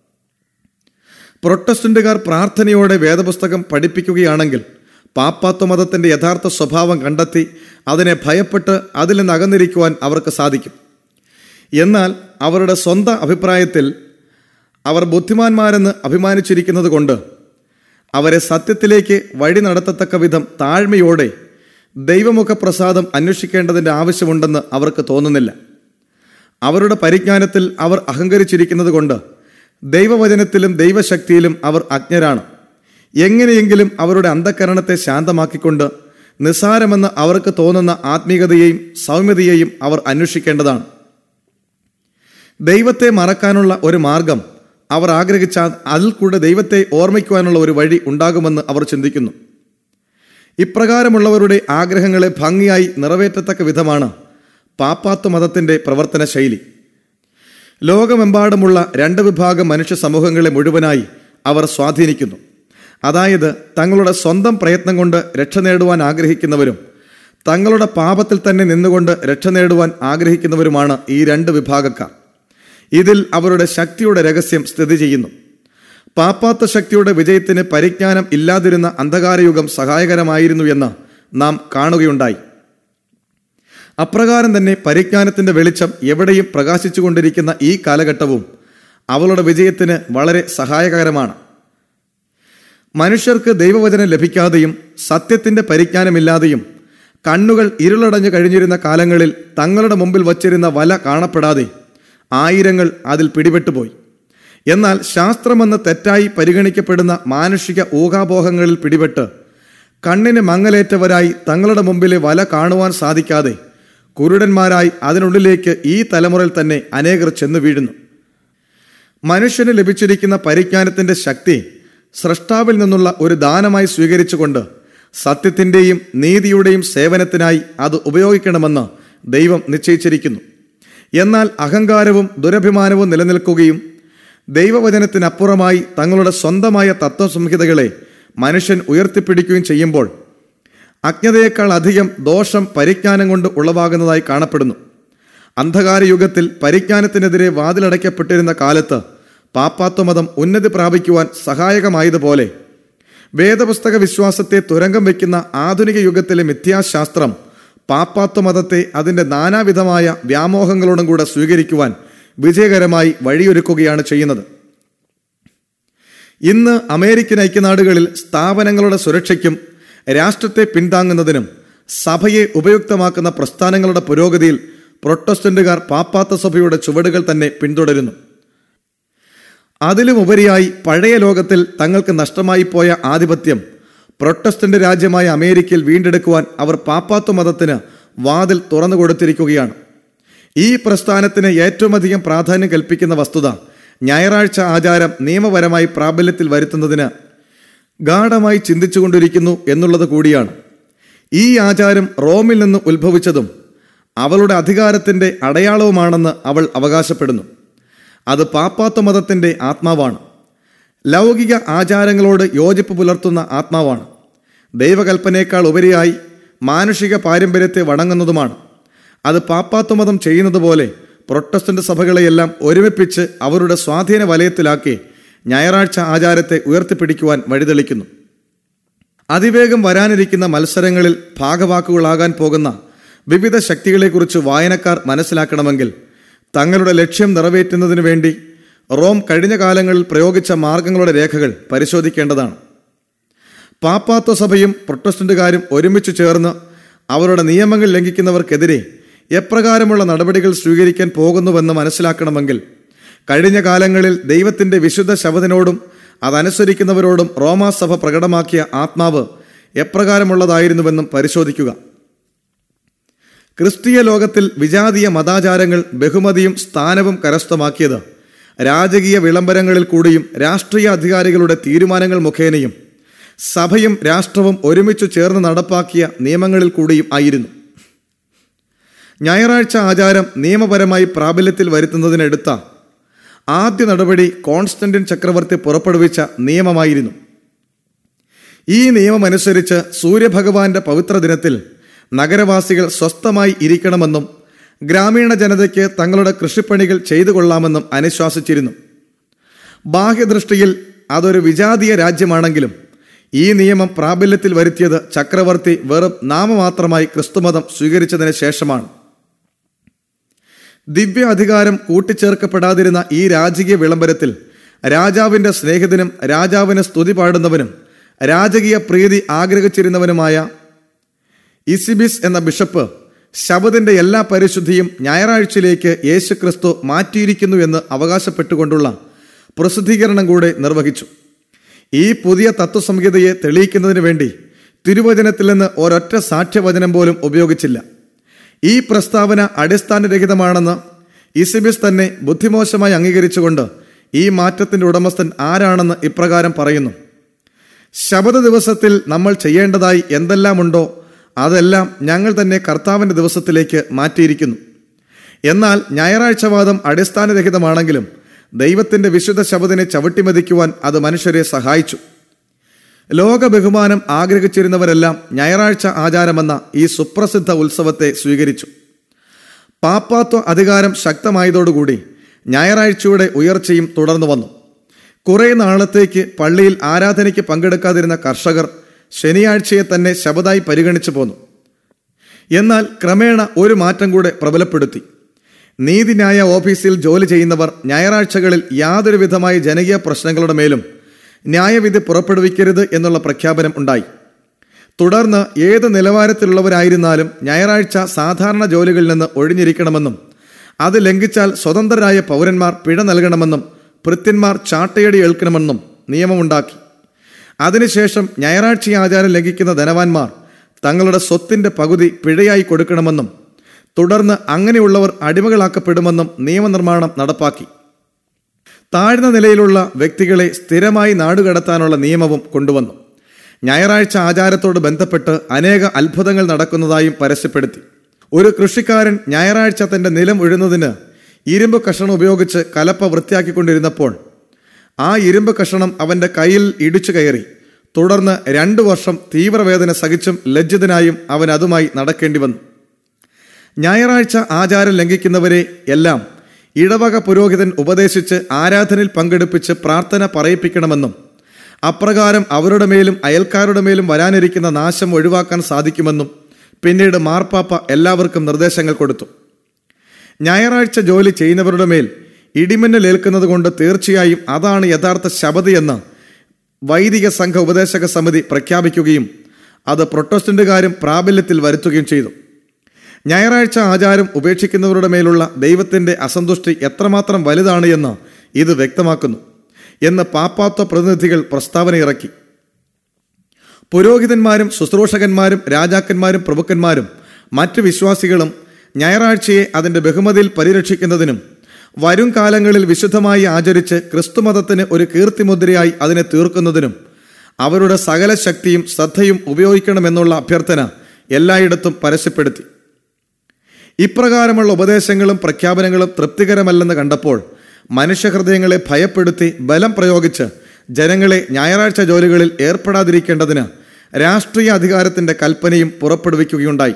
പ്രൊട്ടസ്റ്റന്റുകാർ പ്രാർത്ഥനയോടെ വേദപുസ്തകം പഠിപ്പിക്കുകയാണെങ്കിൽ പാപ്പാത്വ മതത്തിന്റെ യഥാർത്ഥ സ്വഭാവം കണ്ടെത്തി അതിനെ ഭയപ്പെട്ട് അതിൽ നിന്ന് അകന്നിരിക്കുവാൻ അവർക്ക് സാധിക്കും എന്നാൽ അവരുടെ സ്വന്തം അഭിപ്രായത്തിൽ അവർ ബുദ്ധിമാന്മാരെന്ന് അഭിമാനിച്ചിരിക്കുന്നത് കൊണ്ട് അവരെ സത്യത്തിലേക്ക് വഴി നടത്തത്തക്ക വിധം താഴ്മയോടെ ദൈവമുഖ പ്രസാദം അന്വേഷിക്കേണ്ടതിൻ്റെ ആവശ്യമുണ്ടെന്ന് അവർക്ക് തോന്നുന്നില്ല അവരുടെ പരിജ്ഞാനത്തിൽ അവർ അഹങ്കരിച്ചിരിക്കുന്നത് കൊണ്ട് ദൈവവചനത്തിലും ദൈവശക്തിയിലും അവർ അജ്ഞരാണ് എങ്ങനെയെങ്കിലും അവരുടെ അന്ധകരണത്തെ ശാന്തമാക്കിക്കൊണ്ട് നിസ്സാരമെന്ന് അവർക്ക് തോന്നുന്ന ആത്മീയതയെയും സൗമ്യതയെയും അവർ അന്വേഷിക്കേണ്ടതാണ് ദൈവത്തെ മറക്കാനുള്ള ഒരു മാർഗം അവർ ആഗ്രഹിച്ചാൽ അതിൽ കൂടെ ദൈവത്തെ ഓർമ്മിക്കുവാനുള്ള ഒരു വഴി ഉണ്ടാകുമെന്ന് അവർ ചിന്തിക്കുന്നു ഇപ്രകാരമുള്ളവരുടെ ആഗ്രഹങ്ങളെ ഭംഗിയായി നിറവേറ്റത്തക്ക വിധമാണ് പാപ്പാത്വ മതത്തിന്റെ പ്രവർത്തന ശൈലി ലോകമെമ്പാടുമുള്ള രണ്ട് വിഭാഗം മനുഷ്യ സമൂഹങ്ങളെ മുഴുവനായി അവർ സ്വാധീനിക്കുന്നു അതായത് തങ്ങളുടെ സ്വന്തം പ്രയത്നം കൊണ്ട് രക്ഷ നേടുവാൻ ആഗ്രഹിക്കുന്നവരും തങ്ങളുടെ പാപത്തിൽ തന്നെ നിന്നുകൊണ്ട് രക്ഷ നേടുവാൻ ആഗ്രഹിക്കുന്നവരുമാണ് ഈ രണ്ട് വിഭാഗക്കാർ ഇതിൽ അവരുടെ ശക്തിയുടെ രഹസ്യം സ്ഥിതി ചെയ്യുന്നു പാപ്പാത്ത ശക്തിയുടെ വിജയത്തിന് പരിജ്ഞാനം ഇല്ലാതിരുന്ന അന്ധകാരയുഗം സഹായകരമായിരുന്നു എന്ന് നാം കാണുകയുണ്ടായി അപ്രകാരം തന്നെ പരിജ്ഞാനത്തിന്റെ വെളിച്ചം എവിടെയും പ്രകാശിച്ചുകൊണ്ടിരിക്കുന്ന ഈ കാലഘട്ടവും അവളുടെ വിജയത്തിന് വളരെ സഹായകരമാണ് മനുഷ്യർക്ക് ദൈവവചനം ലഭിക്കാതെയും സത്യത്തിന്റെ പരിജ്ഞാനമില്ലാതെയും കണ്ണുകൾ ഇരുളടഞ്ഞു കഴിഞ്ഞിരുന്ന കാലങ്ങളിൽ തങ്ങളുടെ മുമ്പിൽ വച്ചിരുന്ന വല കാണപ്പെടാതെ ആയിരങ്ങൾ അതിൽ പിടിപെട്ടുപോയി എന്നാൽ ശാസ്ത്രമെന്ന് തെറ്റായി പരിഗണിക്കപ്പെടുന്ന മാനുഷിക ഊഹാപോഹങ്ങളിൽ പിടിപെട്ട് കണ്ണിന് മങ്ങലേറ്റവരായി തങ്ങളുടെ മുമ്പിലെ വല കാണുവാൻ സാധിക്കാതെ കുരുടന്മാരായി അതിനുള്ളിലേക്ക് ഈ തലമുറയിൽ തന്നെ അനേകർ ചെന്നു വീഴുന്നു മനുഷ്യന് ലഭിച്ചിരിക്കുന്ന പരിജ്ഞാനത്തിന്റെ ശക്തി സൃഷ്ടാവിൽ നിന്നുള്ള ഒരു ദാനമായി സ്വീകരിച്ചുകൊണ്ട് സത്യത്തിൻ്റെയും നീതിയുടെയും സേവനത്തിനായി അത് ഉപയോഗിക്കണമെന്ന് ദൈവം നിശ്ചയിച്ചിരിക്കുന്നു എന്നാൽ അഹങ്കാരവും ദുരഭിമാനവും നിലനിൽക്കുകയും ദൈവവചനത്തിനപ്പുറമായി തങ്ങളുടെ സ്വന്തമായ തത്വസംഹിതകളെ മനുഷ്യൻ ഉയർത്തിപ്പിടിക്കുകയും ചെയ്യുമ്പോൾ അജ്ഞതയേക്കാൾ അധികം ദോഷം പരിജ്ഞാനം കൊണ്ട് ഉളവാകുന്നതായി കാണപ്പെടുന്നു അന്ധകാര യുഗത്തിൽ പരിജ്ഞാനത്തിനെതിരെ വാതിലടയ്ക്കപ്പെട്ടിരുന്ന കാലത്ത് പാപ്പാത്വമതം ഉന്നതി പ്രാപിക്കുവാൻ സഹായകമായതുപോലെ വേദപുസ്തക വിശ്വാസത്തെ തുരങ്കം വയ്ക്കുന്ന ആധുനിക യുഗത്തിലെ മിഥ്യാശാസ്ത്രം പാപ്പാത്വമതത്തെ അതിൻ്റെ നാനാവിധമായ വ്യാമോഹങ്ങളോടും കൂടെ സ്വീകരിക്കുവാൻ വിജയകരമായി വഴിയൊരുക്കുകയാണ് ചെയ്യുന്നത് ഇന്ന് അമേരിക്കൻ ഐക്യനാടുകളിൽ സ്ഥാപനങ്ങളുടെ സുരക്ഷയ്ക്കും രാഷ്ട്രത്തെ പിന്താങ്ങുന്നതിനും സഭയെ ഉപയുക്തമാക്കുന്ന പ്രസ്ഥാനങ്ങളുടെ പുരോഗതിയിൽ പ്രൊട്ടസ്റ്റന്റുകാർ പാപ്പാത്ത സഭയുടെ ചുവടുകൾ തന്നെ പിന്തുടരുന്നു അതിലുമുപരിയായി പഴയ ലോകത്തിൽ തങ്ങൾക്ക് നഷ്ടമായി പോയ ആധിപത്യം പ്രൊട്ടസ്റ്റന്റ് രാജ്യമായ അമേരിക്കയിൽ വീണ്ടെടുക്കുവാൻ അവർ പാപ്പാത്വ മതത്തിന് വാതിൽ തുറന്നു കൊടുത്തിരിക്കുകയാണ് ഈ പ്രസ്ഥാനത്തിന് ഏറ്റവും അധികം പ്രാധാന്യം കൽപ്പിക്കുന്ന വസ്തുത ഞായറാഴ്ച ആചാരം നിയമപരമായി പ്രാബല്യത്തിൽ വരുത്തുന്നതിന് ഗാഠമായി ചിന്തിച്ചുകൊണ്ടിരിക്കുന്നു എന്നുള്ളത് കൂടിയാണ് ഈ ആചാരം റോമിൽ നിന്ന് ഉത്ഭവിച്ചതും അവളുടെ അധികാരത്തിന്റെ അടയാളവുമാണെന്ന് അവൾ അവകാശപ്പെടുന്നു അത് പാപ്പാത്വ മതത്തിന്റെ ആത്മാവാണ് ലൗകിക ആചാരങ്ങളോട് യോജിപ്പ് പുലർത്തുന്ന ആത്മാവാണ് ദൈവകൽപ്പനയേക്കാൾ ഉപരിയായി മാനുഷിക പാരമ്പര്യത്തെ വണങ്ങുന്നതുമാണ് അത് പാപ്പാത്വ മതം ചെയ്യുന്നത് പോലെ പ്രൊട്ടസ്റ്റന്റ് സഭകളെയെല്ലാം ഒരുമിപ്പിച്ച് അവരുടെ സ്വാധീന വലയത്തിലാക്കി ഞായറാഴ്ച ആചാരത്തെ ഉയർത്തിപ്പിടിക്കുവാൻ വഴിതെളിക്കുന്നു അതിവേഗം വരാനിരിക്കുന്ന മത്സരങ്ങളിൽ ഭാഗവാക്കുകളാകാൻ പോകുന്ന വിവിധ ശക്തികളെക്കുറിച്ച് വായനക്കാർ മനസ്സിലാക്കണമെങ്കിൽ തങ്ങളുടെ ലക്ഷ്യം നിറവേറ്റുന്നതിന് വേണ്ടി റോം കഴിഞ്ഞ കാലങ്ങളിൽ പ്രയോഗിച്ച മാർഗങ്ങളുടെ രേഖകൾ പരിശോധിക്കേണ്ടതാണ് പാപ്പാത്വ സഭയും പ്രൊട്ടസ്റ്റന്റുകാരും ഒരുമിച്ച് ചേർന്ന് അവരുടെ നിയമങ്ങൾ ലംഘിക്കുന്നവർക്കെതിരെ എപ്രകാരമുള്ള നടപടികൾ സ്വീകരിക്കാൻ പോകുന്നുവെന്ന് മനസ്സിലാക്കണമെങ്കിൽ കഴിഞ്ഞ കാലങ്ങളിൽ ദൈവത്തിന്റെ വിശുദ്ധ ശബദിനോടും അതനുസരിക്കുന്നവരോടും റോമാസഭ പ്രകടമാക്കിയ ആത്മാവ് എപ്രകാരമുള്ളതായിരുന്നുവെന്നും പരിശോധിക്കുക ക്രിസ്തീയ ലോകത്തിൽ വിജാതീയ മതാചാരങ്ങൾ ബഹുമതിയും സ്ഥാനവും കരസ്ഥമാക്കിയത് രാജകീയ വിളംബരങ്ങളിൽ കൂടിയും രാഷ്ട്രീയ അധികാരികളുടെ തീരുമാനങ്ങൾ മുഖേനയും സഭയും രാഷ്ട്രവും ഒരുമിച്ചു ചേർന്ന് നടപ്പാക്കിയ നിയമങ്ങളിൽ കൂടിയും ആയിരുന്നു ഞായറാഴ്ച ആചാരം നിയമപരമായി പ്രാബല്യത്തിൽ വരുത്തുന്നതിനെടുത്ത ആദ്യ നടപടി കോൺസ്റ്റന്റിൻ ചക്രവർത്തി പുറപ്പെടുവിച്ച നിയമമായിരുന്നു ഈ നിയമമനുസരിച്ച് സൂര്യഭഗവാന്റെ പവിത്ര ദിനത്തിൽ നഗരവാസികൾ സ്വസ്ഥമായി ഇരിക്കണമെന്നും ഗ്രാമീണ ജനതയ്ക്ക് തങ്ങളുടെ കൃഷിപ്പണികൾ ചെയ്തു കൊള്ളാമെന്നും അനുശ്വാസിച്ചിരുന്നു ബാഹ്യദൃഷ്ടിയിൽ അതൊരു വിജാതീയ രാജ്യമാണെങ്കിലും ഈ നിയമം പ്രാബല്യത്തിൽ വരുത്തിയത് ചക്രവർത്തി വെറും നാമമാത്രമായി ക്രിസ്തുമതം സ്വീകരിച്ചതിന് ശേഷമാണ് ദിവ്യ അധികാരം കൂട്ടിച്ചേർക്കപ്പെടാതിരുന്ന ഈ രാജകീയ വിളംബരത്തിൽ രാജാവിന്റെ സ്നേഹിതനും രാജാവിന് സ്തുതി പാടുന്നവനും രാജകീയ പ്രീതി ആഗ്രഹിച്ചിരുന്നവനുമായ ഇസിബിസ് എന്ന ബിഷപ്പ് ശബദിന്റെ എല്ലാ പരിശുദ്ധിയും ഞായറാഴ്ചയിലേക്ക് യേശുക്രിസ്തു മാറ്റിയിരിക്കുന്നു എന്ന് അവകാശപ്പെട്ടുകൊണ്ടുള്ള പ്രസിദ്ധീകരണം കൂടെ നിർവഹിച്ചു ഈ പുതിയ തത്വസംഹിതയെ തെളിയിക്കുന്നതിന് വേണ്ടി തിരുവചനത്തിൽ നിന്ന് ഒരൊറ്റ സാക്ഷ്യവചനം പോലും ഉപയോഗിച്ചില്ല ഈ പ്രസ്താവന അടിസ്ഥാനരഹിതമാണെന്ന് ഇസിബിസ് തന്നെ ബുദ്ധിമോശമായി അംഗീകരിച്ചുകൊണ്ട് ഈ മാറ്റത്തിന്റെ ഉടമസ്ഥൻ ആരാണെന്ന് ഇപ്രകാരം പറയുന്നു ശബദ ദിവസത്തിൽ നമ്മൾ ചെയ്യേണ്ടതായി എന്തെല്ലാമുണ്ടോ അതെല്ലാം ഞങ്ങൾ തന്നെ കർത്താവിന്റെ ദിവസത്തിലേക്ക് മാറ്റിയിരിക്കുന്നു എന്നാൽ ഞായറാഴ്ചവാദം അടിസ്ഥാനരഹിതമാണെങ്കിലും ദൈവത്തിന്റെ വിശുദ്ധ ശബദിനെ ചവിട്ടിമതിക്കുവാൻ അത് മനുഷ്യരെ സഹായിച്ചു ലോക ബഹുമാനം ആഗ്രഹിച്ചിരുന്നവരെല്ലാം ഞായറാഴ്ച ആചാരമെന്ന ഈ സുപ്രസിദ്ധ ഉത്സവത്തെ സ്വീകരിച്ചു പാപ്പാത്വ അധികാരം ശക്തമായതോടുകൂടി ഞായറാഴ്ചയുടെ ഉയർച്ചയും തുടർന്നു വന്നു കുറെ നാളത്തേക്ക് പള്ളിയിൽ ആരാധനയ്ക്ക് പങ്കെടുക്കാതിരുന്ന കർഷകർ ശനിയാഴ്ചയെ തന്നെ ശബദായി പരിഗണിച്ചു പോന്നു എന്നാൽ ക്രമേണ ഒരു മാറ്റം കൂടെ പ്രബലപ്പെടുത്തി നീതിന്യായ ഓഫീസിൽ ജോലി ചെയ്യുന്നവർ ഞായറാഴ്ചകളിൽ യാതൊരു വിധമായ ജനകീയ പ്രശ്നങ്ങളുടെ മേലും ന്യായവിധി പുറപ്പെടുവിക്കരുത് എന്നുള്ള പ്രഖ്യാപനം ഉണ്ടായി തുടർന്ന് ഏത് നിലവാരത്തിലുള്ളവരായിരുന്നാലും ഞായറാഴ്ച സാധാരണ ജോലികളിൽ നിന്ന് ഒഴിഞ്ഞിരിക്കണമെന്നും അത് ലംഘിച്ചാൽ സ്വതന്ത്രരായ പൗരന്മാർ പിഴ നൽകണമെന്നും ഭൃത്യന്മാർ ചാട്ടയടി ഏൽക്കണമെന്നും നിയമമുണ്ടാക്കി അതിനുശേഷം ഞായറാഴ്ച ആചാരം ലംഘിക്കുന്ന ധനവാന്മാർ തങ്ങളുടെ സ്വത്തിന്റെ പകുതി പിഴയായി കൊടുക്കണമെന്നും തുടർന്ന് അങ്ങനെയുള്ളവർ അടിമകളാക്കപ്പെടുമെന്നും നിയമനിർമ്മാണം നടപ്പാക്കി താഴ്ന്ന നിലയിലുള്ള വ്യക്തികളെ സ്ഥിരമായി നാടുകടത്താനുള്ള നിയമവും കൊണ്ടുവന്നു ഞായറാഴ്ച ആചാരത്തോട് ബന്ധപ്പെട്ട് അനേക അത്ഭുതങ്ങൾ നടക്കുന്നതായും പരസ്യപ്പെടുത്തി ഒരു കൃഷിക്കാരൻ ഞായറാഴ്ച തന്റെ നിലം ഉഴുന്നതിന് ഇരുമ്പ് കഷണം ഉപയോഗിച്ച് കലപ്പ വൃത്തിയാക്കിക്കൊണ്ടിരുന്നപ്പോൾ ആ ഇരുമ്പ് കഷണം അവന്റെ കയ്യിൽ ഇടിച്ചു കയറി തുടർന്ന് രണ്ടു വർഷം തീവ്രവേദന സഹിച്ചും ലജ്ജിതനായും അവൻ അതുമായി നടക്കേണ്ടി വന്നു ഞായറാഴ്ച ആചാരം ലംഘിക്കുന്നവരെ എല്ലാം ഇടവക പുരോഹിതൻ ഉപദേശിച്ച് ആരാധനയിൽ പങ്കെടുപ്പിച്ച് പ്രാർത്ഥന പറയിപ്പിക്കണമെന്നും അപ്രകാരം അവരുടെ മേലും അയൽക്കാരുടെ മേലും വരാനിരിക്കുന്ന നാശം ഒഴിവാക്കാൻ സാധിക്കുമെന്നും പിന്നീട് മാർപ്പാപ്പ എല്ലാവർക്കും നിർദ്ദേശങ്ങൾ കൊടുത്തു ഞായറാഴ്ച ജോലി ചെയ്യുന്നവരുടെ മേൽ ഇടിമിന്നൽ ഏൽക്കുന്നത് കൊണ്ട് തീർച്ചയായും അതാണ് യഥാർത്ഥ ശബദിയെന്ന് വൈദിക സംഘ ഉപദേശക സമിതി പ്രഖ്യാപിക്കുകയും അത് പ്രൊട്ടസ്റ്റന്റുകാരും പ്രാബല്യത്തിൽ വരുത്തുകയും ചെയ്തു ഞായറാഴ്ച ആചാരം ഉപേക്ഷിക്കുന്നവരുടെ മേലുള്ള ദൈവത്തിന്റെ അസന്തുഷ്ടി എത്രമാത്രം വലുതാണ് എന്ന് ഇത് വ്യക്തമാക്കുന്നു എന്ന് പാപ്പാത്വ പ്രതിനിധികൾ പ്രസ്താവന ഇറക്കി പുരോഹിതന്മാരും ശുശ്രൂഷകന്മാരും രാജാക്കന്മാരും പ്രഭുക്കന്മാരും മറ്റു വിശ്വാസികളും ഞായറാഴ്ചയെ അതിന്റെ ബഹുമതിയിൽ പരിരക്ഷിക്കുന്നതിനും വരും കാലങ്ങളിൽ വിശുദ്ധമായി ആചരിച്ച് ക്രിസ്തുമതത്തിന് ഒരു കീർത്തിമുദ്രയായി അതിനെ തീർക്കുന്നതിനും അവരുടെ സകല ശക്തിയും ശ്രദ്ധയും ഉപയോഗിക്കണമെന്നുള്ള അഭ്യർത്ഥന എല്ലായിടത്തും പരസ്യപ്പെടുത്തി ഇപ്രകാരമുള്ള ഉപദേശങ്ങളും പ്രഖ്യാപനങ്ങളും തൃപ്തികരമല്ലെന്ന് കണ്ടപ്പോൾ മനുഷ്യഹൃദയങ്ങളെ ഭയപ്പെടുത്തി ബലം പ്രയോഗിച്ച് ജനങ്ങളെ ഞായറാഴ്ച ജോലികളിൽ ഏർപ്പെടാതിരിക്കേണ്ടതിന് രാഷ്ട്രീയ അധികാരത്തിന്റെ കൽപ്പനയും പുറപ്പെടുവിക്കുകയുണ്ടായി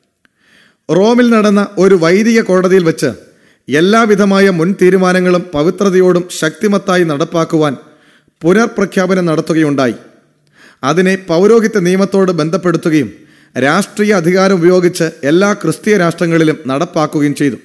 റോമിൽ നടന്ന ഒരു വൈദിക കോടതിയിൽ വെച്ച് എല്ലാവിധമായ മുൻ തീരുമാനങ്ങളും പവിത്രതയോടും ശക്തിമത്തായി നടപ്പാക്കുവാൻ പുനർപ്രഖ്യാപനം നടത്തുകയുണ്ടായി അതിനെ പൗരോഹിത്യ നിയമത്തോട് ബന്ധപ്പെടുത്തുകയും രാഷ്ട്രീയ അധികാരം ഉപയോഗിച്ച് എല്ലാ ക്രിസ്തീയ രാഷ്ട്രങ്ങളിലും നടപ്പാക്കുകയും ചെയ്തു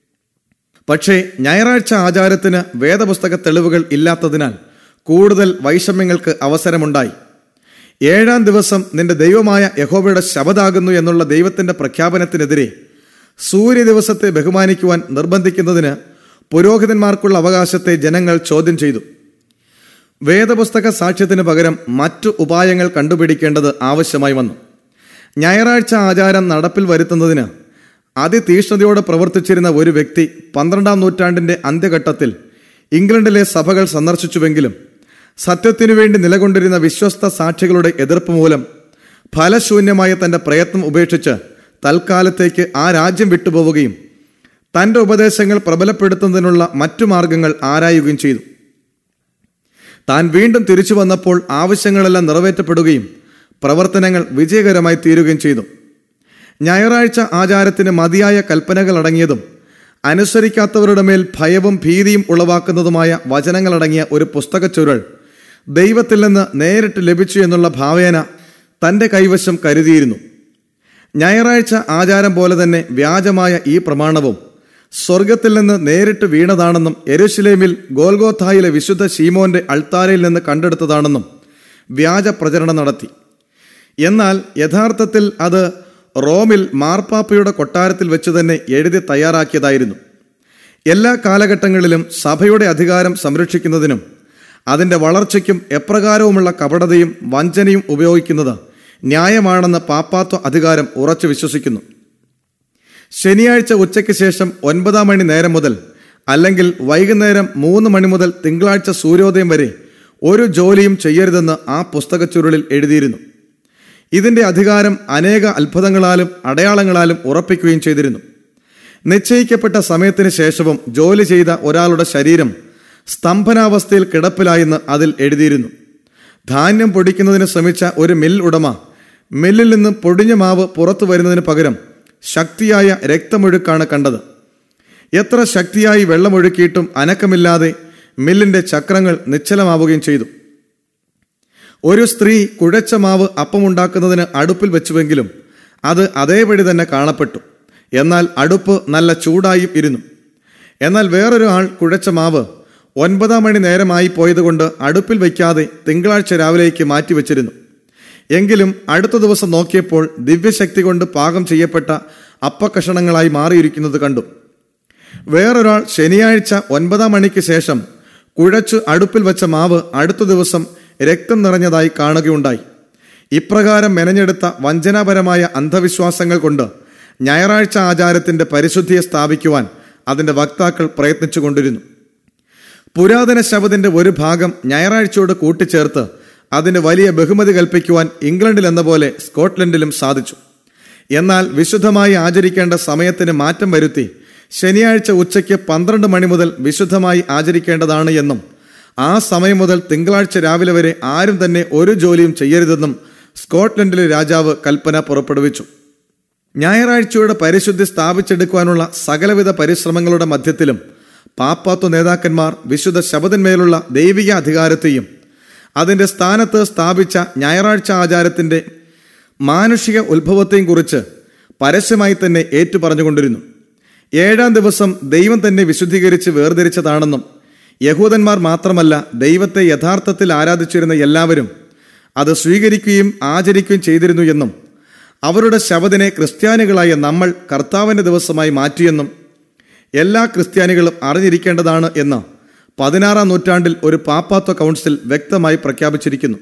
പക്ഷേ ഞായറാഴ്ച ആചാരത്തിന് വേദപുസ്തക തെളിവുകൾ ഇല്ലാത്തതിനാൽ കൂടുതൽ വൈഷമ്യങ്ങൾക്ക് അവസരമുണ്ടായി ഏഴാം ദിവസം നിന്റെ ദൈവമായ യഹോവയുടെ ശബദാകുന്നു എന്നുള്ള ദൈവത്തിന്റെ പ്രഖ്യാപനത്തിനെതിരെ സൂര്യ ദിവസത്തെ ബഹുമാനിക്കുവാൻ നിർബന്ധിക്കുന്നതിന് പുരോഹിതന്മാർക്കുള്ള അവകാശത്തെ ജനങ്ങൾ ചോദ്യം ചെയ്തു വേദപുസ്തക സാക്ഷ്യത്തിന് പകരം മറ്റു ഉപായങ്ങൾ കണ്ടുപിടിക്കേണ്ടത് ആവശ്യമായി വന്നു ഞായറാഴ്ച ആചാരം നടപ്പിൽ വരുത്തുന്നതിന് അതിതീഷ്ണതയോടെ പ്രവർത്തിച്ചിരുന്ന ഒരു വ്യക്തി പന്ത്രണ്ടാം നൂറ്റാണ്ടിന്റെ അന്ത്യഘട്ടത്തിൽ ഇംഗ്ലണ്ടിലെ സഭകൾ സന്ദർശിച്ചുവെങ്കിലും സത്യത്തിനു വേണ്ടി നിലകൊണ്ടിരുന്ന വിശ്വസ്ത സാക്ഷികളുടെ എതിർപ്പ് മൂലം ഫലശൂന്യമായ തന്റെ പ്രയത്നം ഉപേക്ഷിച്ച് തൽക്കാലത്തേക്ക് ആ രാജ്യം വിട്ടുപോവുകയും തന്റെ ഉപദേശങ്ങൾ പ്രബലപ്പെടുത്തുന്നതിനുള്ള മറ്റു മാർഗങ്ങൾ ആരായുകയും ചെയ്തു താൻ വീണ്ടും തിരിച്ചു വന്നപ്പോൾ ആവശ്യങ്ങളെല്ലാം നിറവേറ്റപ്പെടുകയും പ്രവർത്തനങ്ങൾ വിജയകരമായി തീരുകയും ചെയ്തു ഞായറാഴ്ച ആചാരത്തിന് മതിയായ കൽപ്പനകൾ അടങ്ങിയതും അനുസരിക്കാത്തവരുടെ മേൽ ഭയവും ഭീതിയും ഉളവാക്കുന്നതുമായ വചനങ്ങളടങ്ങിയ ഒരു പുസ്തക ചുരുൾ ദൈവത്തിൽ നിന്ന് നേരിട്ട് ലഭിച്ചു എന്നുള്ള ഭാവേന തന്റെ കൈവശം കരുതിയിരുന്നു ഞായറാഴ്ച ആചാരം പോലെ തന്നെ വ്യാജമായ ഈ പ്രമാണവും സ്വർഗത്തിൽ നിന്ന് നേരിട്ട് വീണതാണെന്നും എരുശിലേമിൽ ഗോൽഗോഥായിലെ വിശുദ്ധ ശീമോന്റെ അൾത്താരയിൽ നിന്ന് കണ്ടെടുത്തതാണെന്നും വ്യാജ പ്രചരണം നടത്തി എന്നാൽ യഥാർത്ഥത്തിൽ അത് റോമിൽ മാർപ്പാപ്പയുടെ കൊട്ടാരത്തിൽ വെച്ച് തന്നെ എഴുതി തയ്യാറാക്കിയതായിരുന്നു എല്ലാ കാലഘട്ടങ്ങളിലും സഭയുടെ അധികാരം സംരക്ഷിക്കുന്നതിനും അതിന്റെ വളർച്ചയ്ക്കും എപ്രകാരവുമുള്ള കപടതയും വഞ്ചനയും ഉപയോഗിക്കുന്നത് ന്യായമാണെന്ന് പാപ്പാത്വ അധികാരം ഉറച്ചു വിശ്വസിക്കുന്നു ശനിയാഴ്ച ഉച്ചയ്ക്ക് ശേഷം ഒൻപതാം മണി നേരം മുതൽ അല്ലെങ്കിൽ വൈകുന്നേരം മൂന്ന് മണി മുതൽ തിങ്കളാഴ്ച സൂര്യോദയം വരെ ഒരു ജോലിയും ചെയ്യരുതെന്ന് ആ പുസ്തക ചുരുളിൽ എഴുതിയിരുന്നു ഇതിന്റെ അധികാരം അനേക അത്ഭുതങ്ങളാലും അടയാളങ്ങളാലും ഉറപ്പിക്കുകയും ചെയ്തിരുന്നു നിശ്ചയിക്കപ്പെട്ട സമയത്തിന് ശേഷവും ജോലി ചെയ്ത ഒരാളുടെ ശരീരം സ്തംഭനാവസ്ഥയിൽ കിടപ്പിലായെന്ന് അതിൽ എഴുതിയിരുന്നു ധാന്യം പൊടിക്കുന്നതിന് ശ്രമിച്ച ഒരു മിൽ ഉടമ മില്ലിൽ നിന്ന് പൊടിഞ്ഞ മാവ് പുറത്തു വരുന്നതിന് പകരം ശക്തിയായ രക്തമൊഴുക്കാണ് കണ്ടത് എത്ര ശക്തിയായി വെള്ളമൊഴുക്കിയിട്ടും അനക്കമില്ലാതെ മില്ലിന്റെ ചക്രങ്ങൾ നിശ്ചലമാവുകയും ചെയ്തു ഒരു സ്ത്രീ കുഴച്ച മാവ് അപ്പമുണ്ടാക്കുന്നതിന് അടുപ്പിൽ വെച്ചുവെങ്കിലും അത് അതേപടി തന്നെ കാണപ്പെട്ടു എന്നാൽ അടുപ്പ് നല്ല ചൂടായും ഇരുന്നു എന്നാൽ വേറൊരു ആൾ കുഴച്ച മാവ് ഒൻപതാം മണി നേരമായി പോയതുകൊണ്ട് അടുപ്പിൽ വയ്ക്കാതെ തിങ്കളാഴ്ച രാവിലേക്ക് മാറ്റിവെച്ചിരുന്നു എങ്കിലും അടുത്ത ദിവസം നോക്കിയപ്പോൾ ദിവ്യശക്തി കൊണ്ട് പാകം ചെയ്യപ്പെട്ട അപ്പക്കഷണങ്ങളായി മാറിയിരിക്കുന്നത് കണ്ടു വേറൊരാൾ ശനിയാഴ്ച ഒൻപതാം മണിക്ക് ശേഷം കുഴച്ചു അടുപ്പിൽ വെച്ച മാവ് അടുത്ത ദിവസം രക്തം നിറഞ്ഞതായി കാണുകയുണ്ടായി ഇപ്രകാരം മെനഞ്ഞെടുത്ത വഞ്ചനാപരമായ അന്ധവിശ്വാസങ്ങൾ കൊണ്ട് ഞായറാഴ്ച ആചാരത്തിന്റെ പരിശുദ്ധിയെ സ്ഥാപിക്കുവാൻ അതിന്റെ വക്താക്കൾ പ്രയത്നിച്ചുകൊണ്ടിരുന്നു പുരാതന ശബദിന്റെ ഒരു ഭാഗം ഞായറാഴ്ചയോട് കൂട്ടിച്ചേർത്ത് അതിന് വലിയ ബഹുമതി കൽപ്പിക്കുവാൻ ഇംഗ്ലണ്ടിൽ എന്ന പോലെ സ്കോട്ട്ലൻഡിലും സാധിച്ചു എന്നാൽ വിശുദ്ധമായി ആചരിക്കേണ്ട സമയത്തിന് മാറ്റം വരുത്തി ശനിയാഴ്ച ഉച്ചയ്ക്ക് പന്ത്രണ്ട് മണി മുതൽ വിശുദ്ധമായി ആചരിക്കേണ്ടതാണ് എന്നും ആ സമയം മുതൽ തിങ്കളാഴ്ച രാവിലെ വരെ ആരും തന്നെ ഒരു ജോലിയും ചെയ്യരുതെന്നും സ്കോട്ട്ലൻഡിലെ രാജാവ് കൽപ്പന പുറപ്പെടുവിച്ചു ഞായറാഴ്ചയുടെ പരിശുദ്ധി സ്ഥാപിച്ചെടുക്കുവാനുള്ള സകലവിധ പരിശ്രമങ്ങളുടെ മധ്യത്തിലും പാപ്പാത്വ നേതാക്കന്മാർ വിശുദ്ധ ശബദിന്മേലുള്ള ദൈവിക അധികാരത്തെയും അതിന്റെ സ്ഥാനത്ത് സ്ഥാപിച്ച ഞായറാഴ്ച ആചാരത്തിന്റെ മാനുഷിക ഉത്ഭവത്തെയും കുറിച്ച് പരസ്യമായി തന്നെ ഏറ്റുപറഞ്ഞുകൊണ്ടിരുന്നു ഏഴാം ദിവസം ദൈവം തന്നെ വിശുദ്ധീകരിച്ച് വേർതിരിച്ചതാണെന്നും യഹൂദന്മാർ മാത്രമല്ല ദൈവത്തെ യഥാർത്ഥത്തിൽ ആരാധിച്ചിരുന്ന എല്ലാവരും അത് സ്വീകരിക്കുകയും ആചരിക്കുകയും ചെയ്തിരുന്നു എന്നും അവരുടെ ശബദിനെ ക്രിസ്ത്യാനികളായ നമ്മൾ കർത്താവിന്റെ ദിവസമായി മാറ്റിയെന്നും എല്ലാ ക്രിസ്ത്യാനികളും അറിഞ്ഞിരിക്കേണ്ടതാണ് എന്ന് പതിനാറാം നൂറ്റാണ്ടിൽ ഒരു പാപ്പാത്വ കൗൺസിൽ വ്യക്തമായി പ്രഖ്യാപിച്ചിരിക്കുന്നു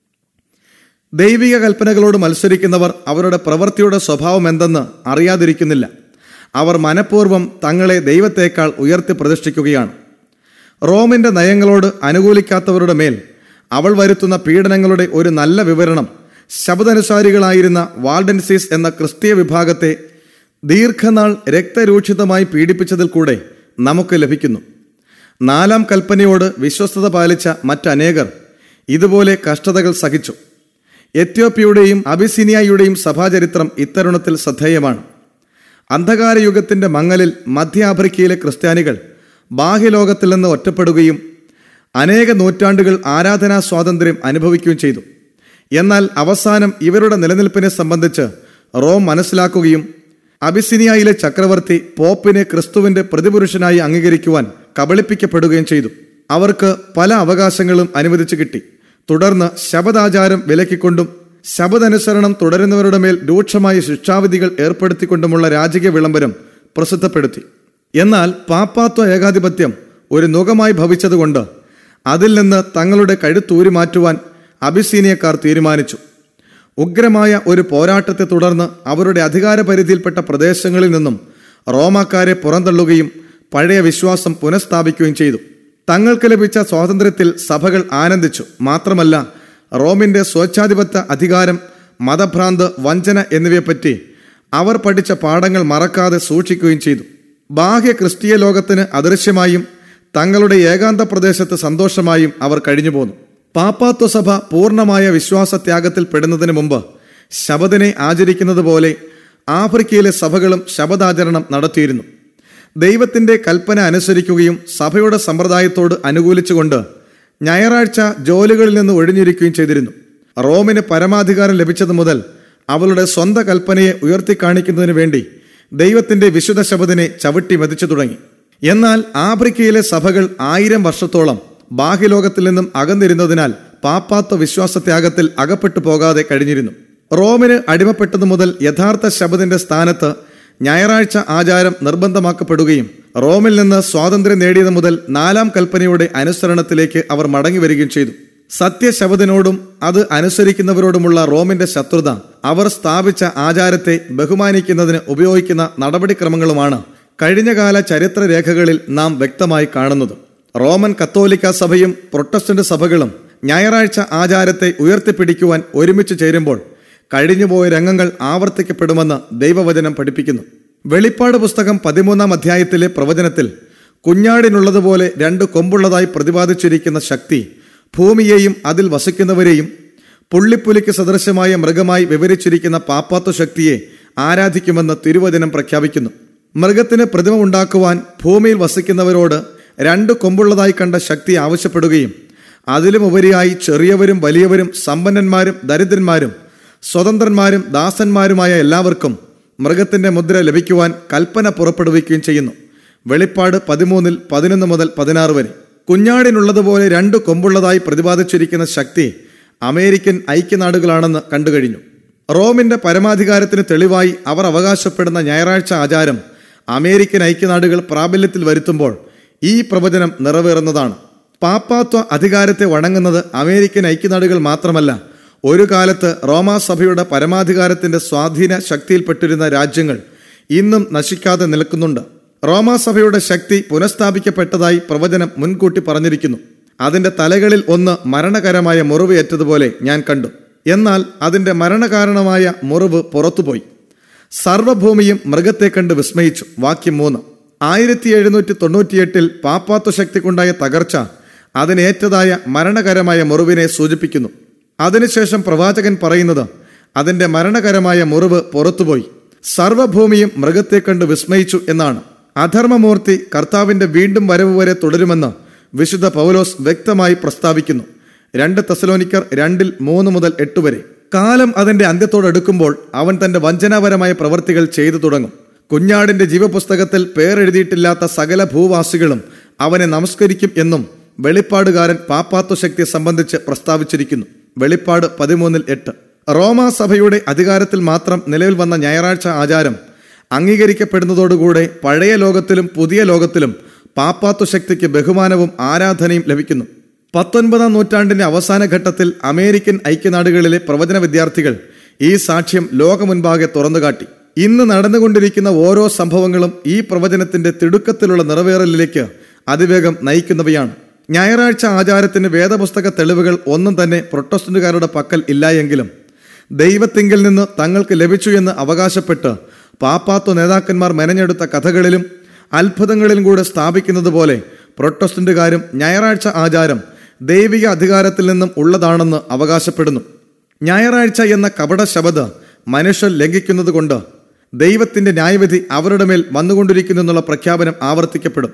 ദൈവിക കൽപ്പനകളോട് മത്സരിക്കുന്നവർ അവരുടെ പ്രവൃത്തിയുടെ സ്വഭാവം എന്തെന്ന് അറിയാതിരിക്കുന്നില്ല അവർ മനഃപൂർവ്വം തങ്ങളെ ദൈവത്തേക്കാൾ ഉയർത്തി പ്രതിഷ്ഠിക്കുകയാണ് റോമിന്റെ നയങ്ങളോട് അനുകൂലിക്കാത്തവരുടെ മേൽ അവൾ വരുത്തുന്ന പീഡനങ്ങളുടെ ഒരു നല്ല വിവരണം ശബ്ദനുസാരികളായിരുന്ന വാൾഡൻസീസ് എന്ന ക്രിസ്തീയ വിഭാഗത്തെ ദീർഘനാൾ രക്തരൂക്ഷിതമായി പീഡിപ്പിച്ചതിൽ കൂടെ നമുക്ക് ലഭിക്കുന്നു നാലാം കൽപ്പനയോട് വിശ്വസ്തത പാലിച്ച മറ്റനേകർ ഇതുപോലെ കഷ്ടതകൾ സഹിച്ചു എത്യോപ്യയുടെയും അബിസിനിയയുടെയും സഭാചരിത്രം ഇത്തരുണത്തിൽ ശ്രദ്ധേയമാണ് അന്ധകാരയുഗത്തിന്റെ മങ്ങലിൽ മധ്യ ആഫ്രിക്കയിലെ ക്രിസ്ത്യാനികൾ ബാഹ്യലോകത്തിൽ നിന്ന് ഒറ്റപ്പെടുകയും അനേക നൂറ്റാണ്ടുകൾ ആരാധനാ സ്വാതന്ത്ര്യം അനുഭവിക്കുകയും ചെയ്തു എന്നാൽ അവസാനം ഇവരുടെ നിലനിൽപ്പിനെ സംബന്ധിച്ച് റോം മനസ്സിലാക്കുകയും അബിസിനിയയിലെ ചക്രവർത്തി പോപ്പിനെ ക്രിസ്തുവിന്റെ പ്രതിപുരുഷനായി അംഗീകരിക്കുവാൻ കബളിപ്പിക്കപ്പെടുകയും ചെയ്തു അവർക്ക് പല അവകാശങ്ങളും അനുവദിച്ചു കിട്ടി തുടർന്ന് ശബദാചാരം വിലക്കിക്കൊണ്ടും ശബദനുസരണം തുടരുന്നവരുടെ മേൽ രൂക്ഷമായ ശിക്ഷാവിധികൾ ഏർപ്പെടുത്തിക്കൊണ്ടുമുള്ള രാജകീയ വിളംബരം പ്രസിദ്ധപ്പെടുത്തി എന്നാൽ പാപ്പാത്വ ഏകാധിപത്യം ഒരു നുഖമായി ഭവിച്ചതുകൊണ്ട് അതിൽ നിന്ന് തങ്ങളുടെ കഴുത്തൂരി മാറ്റുവാൻ അബിസീനിയക്കാർ തീരുമാനിച്ചു ഉഗ്രമായ ഒരു പോരാട്ടത്തെ തുടർന്ന് അവരുടെ അധികാരപരിധിയിൽപ്പെട്ട പ്രദേശങ്ങളിൽ നിന്നും റോമാക്കാരെ പുറന്തള്ളുകയും പഴയ വിശ്വാസം പുനഃസ്ഥാപിക്കുകയും ചെയ്തു തങ്ങൾക്ക് ലഭിച്ച സ്വാതന്ത്ര്യത്തിൽ സഭകൾ ആനന്ദിച്ചു മാത്രമല്ല റോമിന്റെ സ്വേച്ഛാധിപത്യ അധികാരം മതഭ്രാന്ത് വഞ്ചന എന്നിവയെപ്പറ്റി അവർ പഠിച്ച പാഠങ്ങൾ മറക്കാതെ സൂക്ഷിക്കുകയും ചെയ്തു ബാഹ്യ ക്രിസ്തീയ ലോകത്തിന് അദൃശ്യമായും തങ്ങളുടെ ഏകാന്ത പ്രദേശത്ത് സന്തോഷമായും അവർ കഴിഞ്ഞുപോന്നു പാപ്പാത്വ സഭ പൂർണ്ണമായ വിശ്വാസത്യാഗത്തിൽ പെടുന്നതിന് മുമ്പ് ശബദിനെ ആചരിക്കുന്നത് പോലെ ആഫ്രിക്കയിലെ സഭകളും ശബദാചരണം നടത്തിയിരുന്നു ദൈവത്തിന്റെ കൽപ്പന അനുസരിക്കുകയും സഭയുടെ സമ്പ്രദായത്തോട് അനുകൂലിച്ചുകൊണ്ട് ഞായറാഴ്ച ജോലികളിൽ നിന്ന് ഒഴിഞ്ഞിരിക്കുകയും ചെയ്തിരുന്നു റോമിന് പരമാധികാരം ലഭിച്ചതു മുതൽ അവളുടെ സ്വന്തം കൽപ്പനയെ ഉയർത്തിക്കാണിക്കുന്നതിന് വേണ്ടി ദൈവത്തിന്റെ വിശുദ്ധ ശബദിനെ ചവിട്ടി മതിച്ചു തുടങ്ങി എന്നാൽ ആഫ്രിക്കയിലെ സഭകൾ ആയിരം വർഷത്തോളം ബാഹ്യലോകത്തിൽ നിന്നും അകന്നിരുന്നതിനാൽ പാപ്പാത്വ വിശ്വാസത്യാഗത്തിൽ അകപ്പെട്ടു പോകാതെ കഴിഞ്ഞിരുന്നു റോമിന് അടിമപ്പെട്ടതു മുതൽ യഥാർത്ഥ ശബദിന്റെ സ്ഥാനത്ത് ഞായറാഴ്ച ആചാരം നിർബന്ധമാക്കപ്പെടുകയും റോമിൽ നിന്ന് സ്വാതന്ത്ര്യം നേടിയത് മുതൽ നാലാം കൽപ്പനയുടെ അനുസരണത്തിലേക്ക് അവർ മടങ്ങി വരികയും ചെയ്തു സത്യശബദിനോടും അത് അനുസരിക്കുന്നവരോടുമുള്ള റോമിന്റെ ശത്രുത അവർ സ്ഥാപിച്ച ആചാരത്തെ ബഹുമാനിക്കുന്നതിന് ഉപയോഗിക്കുന്ന നടപടിക്രമങ്ങളുമാണ് കഴിഞ്ഞകാല ചരിത്രരേഖകളിൽ നാം വ്യക്തമായി കാണുന്നത് റോമൻ കത്തോലിക്ക സഭയും പ്രൊട്ടസ്റ്റന്റ് സഭകളും ഞായറാഴ്ച ആചാരത്തെ ഉയർത്തിപ്പിടിക്കുവാൻ ഒരുമിച്ച് ചേരുമ്പോൾ കഴിഞ്ഞുപോയ രംഗങ്ങൾ ആവർത്തിക്കപ്പെടുമെന്ന് ദൈവവചനം പഠിപ്പിക്കുന്നു വെളിപ്പാട് പുസ്തകം പതിമൂന്നാം അധ്യായത്തിലെ പ്രവചനത്തിൽ കുഞ്ഞാടിനുള്ളതുപോലെ രണ്ട് കൊമ്പുള്ളതായി പ്രതിപാദിച്ചിരിക്കുന്ന ശക്തി ഭൂമിയെയും അതിൽ വസിക്കുന്നവരെയും പുള്ളിപ്പുലിക്ക് സദൃശമായ മൃഗമായി വിവരിച്ചിരിക്കുന്ന പാപ്പാത്വ ശക്തിയെ ആരാധിക്കുമെന്ന് തിരുവചനം പ്രഖ്യാപിക്കുന്നു മൃഗത്തിന് പ്രതിമ ഉണ്ടാക്കുവാൻ ഭൂമിയിൽ വസിക്കുന്നവരോട് രണ്ട് കൊമ്പുള്ളതായി കണ്ട ശക്തി ആവശ്യപ്പെടുകയും അതിലും ഉപരിയായി ചെറിയവരും വലിയവരും സമ്പന്നന്മാരും ദരിദ്രന്മാരും സ്വതന്ത്രന്മാരും ദാസന്മാരുമായ എല്ലാവർക്കും മൃഗത്തിന്റെ മുദ്ര ലഭിക്കുവാൻ കൽപ്പന പുറപ്പെടുവിക്കുകയും ചെയ്യുന്നു വെളിപ്പാട് പതിമൂന്നിൽ പതിനൊന്ന് മുതൽ പതിനാറ് വരെ കുഞ്ഞാടിനുള്ളതുപോലെ രണ്ട് കൊമ്പുള്ളതായി പ്രതിപാദിച്ചിരിക്കുന്ന ശക്തി അമേരിക്കൻ ഐക്യനാടുകളാണെന്ന് കണ്ടുകഴിഞ്ഞു റോമിന്റെ പരമാധികാരത്തിന് തെളിവായി അവർ അവകാശപ്പെടുന്ന ഞായറാഴ്ച ആചാരം അമേരിക്കൻ ഐക്യനാടുകൾ പ്രാബല്യത്തിൽ വരുത്തുമ്പോൾ ഈ പ്രവചനം നിറവേറുന്നതാണ് പാപ്പാത്വ അധികാരത്തെ വണങ്ങുന്നത് അമേരിക്കൻ ഐക്യനാടുകൾ മാത്രമല്ല ഒരു കാലത്ത് റോമാസഭയുടെ പരമാധികാരത്തിന്റെ സ്വാധീന ശക്തിയിൽപ്പെട്ടിരുന്ന രാജ്യങ്ങൾ ഇന്നും നശിക്കാതെ നിൽക്കുന്നുണ്ട് റോമാസഭയുടെ ശക്തി പുനഃസ്ഥാപിക്കപ്പെട്ടതായി പ്രവചനം മുൻകൂട്ടി പറഞ്ഞിരിക്കുന്നു അതിന്റെ തലകളിൽ ഒന്ന് മരണകരമായ മുറിവ് ഏറ്റതുപോലെ ഞാൻ കണ്ടു എന്നാൽ അതിന്റെ മരണകാരണമായ മുറിവ് പുറത്തുപോയി സർവഭൂമിയും മൃഗത്തെ കണ്ട് വിസ്മയിച്ചു വാക്യം മൂന്ന് ആയിരത്തി എഴുന്നൂറ്റി തൊണ്ണൂറ്റിയെട്ടിൽ പാപ്പാത്വ ശക്തിക്കുണ്ടായ തകർച്ച അതിനേറ്റതായ മരണകരമായ മുറിവിനെ സൂചിപ്പിക്കുന്നു അതിനുശേഷം പ്രവാചകൻ പറയുന്നത് അതിന്റെ മരണകരമായ മുറിവ് പുറത്തുപോയി സർവഭൂമിയും മൃഗത്തെ കണ്ട് വിസ്മയിച്ചു എന്നാണ് അധർമ്മമൂർത്തി കർത്താവിന്റെ വീണ്ടും വരവ് വരെ തുടരുമെന്ന് വിശുദ്ധ പൗലോസ് വ്യക്തമായി പ്രസ്താവിക്കുന്നു രണ്ട് തെസലോനിക്കർ രണ്ടിൽ മൂന്ന് മുതൽ എട്ട് വരെ കാലം അതിന്റെ അന്ത്യത്തോടടുക്കുമ്പോൾ അവൻ തന്റെ വഞ്ചനാപരമായ പ്രവൃത്തികൾ ചെയ്തു തുടങ്ങും കുഞ്ഞാടിന്റെ ജീവപുസ്തകത്തിൽ പേരെഴുതിയിട്ടില്ലാത്ത സകല ഭൂവാസികളും അവനെ നമസ്കരിക്കും എന്നും വെളിപ്പാടുകാരൻ പാപ്പാത്വ ശക്തിയെ സംബന്ധിച്ച് പ്രസ്താവിച്ചിരിക്കുന്നു വെളിപ്പാട് പതിമൂന്നിൽ എട്ട് റോമാ സഭയുടെ അധികാരത്തിൽ മാത്രം നിലവിൽ വന്ന ഞായറാഴ്ച ആചാരം അംഗീകരിക്കപ്പെടുന്നതോടുകൂടെ പഴയ ലോകത്തിലും പുതിയ ലോകത്തിലും പാപ്പാത്വ ശക്തിക്ക് ബഹുമാനവും ആരാധനയും ലഭിക്കുന്നു പത്തൊൻപതാം നൂറ്റാണ്ടിന്റെ അവസാന ഘട്ടത്തിൽ അമേരിക്കൻ ഐക്യനാടുകളിലെ പ്രവചന വിദ്യാർത്ഥികൾ ഈ സാക്ഷ്യം ലോകമുൻപാകെ തുറന്നുകാട്ടി ഇന്ന് നടന്നുകൊണ്ടിരിക്കുന്ന ഓരോ സംഭവങ്ങളും ഈ പ്രവചനത്തിന്റെ തിടുക്കത്തിലുള്ള നിറവേറലിലേക്ക് അതിവേഗം നയിക്കുന്നവയാണ് ഞായറാഴ്ച ആചാരത്തിന് വേദപുസ്തക തെളിവുകൾ ഒന്നും തന്നെ പ്രൊട്ടസ്റ്റന്റുകാരുടെ പക്കൽ ഇല്ലായെങ്കിലും ദൈവത്തിങ്കിൽ നിന്ന് തങ്ങൾക്ക് ലഭിച്ചു എന്ന് അവകാശപ്പെട്ട് പാപ്പാത്വ നേതാക്കന്മാർ മെനഞ്ഞെടുത്ത കഥകളിലും അത്ഭുതങ്ങളിലും കൂടെ സ്ഥാപിക്കുന്നത് പോലെ പ്രൊട്ടസ്റ്റന്റുകാരും ഞായറാഴ്ച ആചാരം ദൈവിക അധികാരത്തിൽ നിന്നും ഉള്ളതാണെന്ന് അവകാശപ്പെടുന്നു ഞായറാഴ്ച എന്ന കപട ശബദ മനുഷ്യർ ലംഘിക്കുന്നത് കൊണ്ട് ദൈവത്തിന്റെ ന്യായവിധി അവരുടെ മേൽ വന്നുകൊണ്ടിരിക്കുന്നു എന്നുള്ള പ്രഖ്യാപനം ആവർത്തിക്കപ്പെടും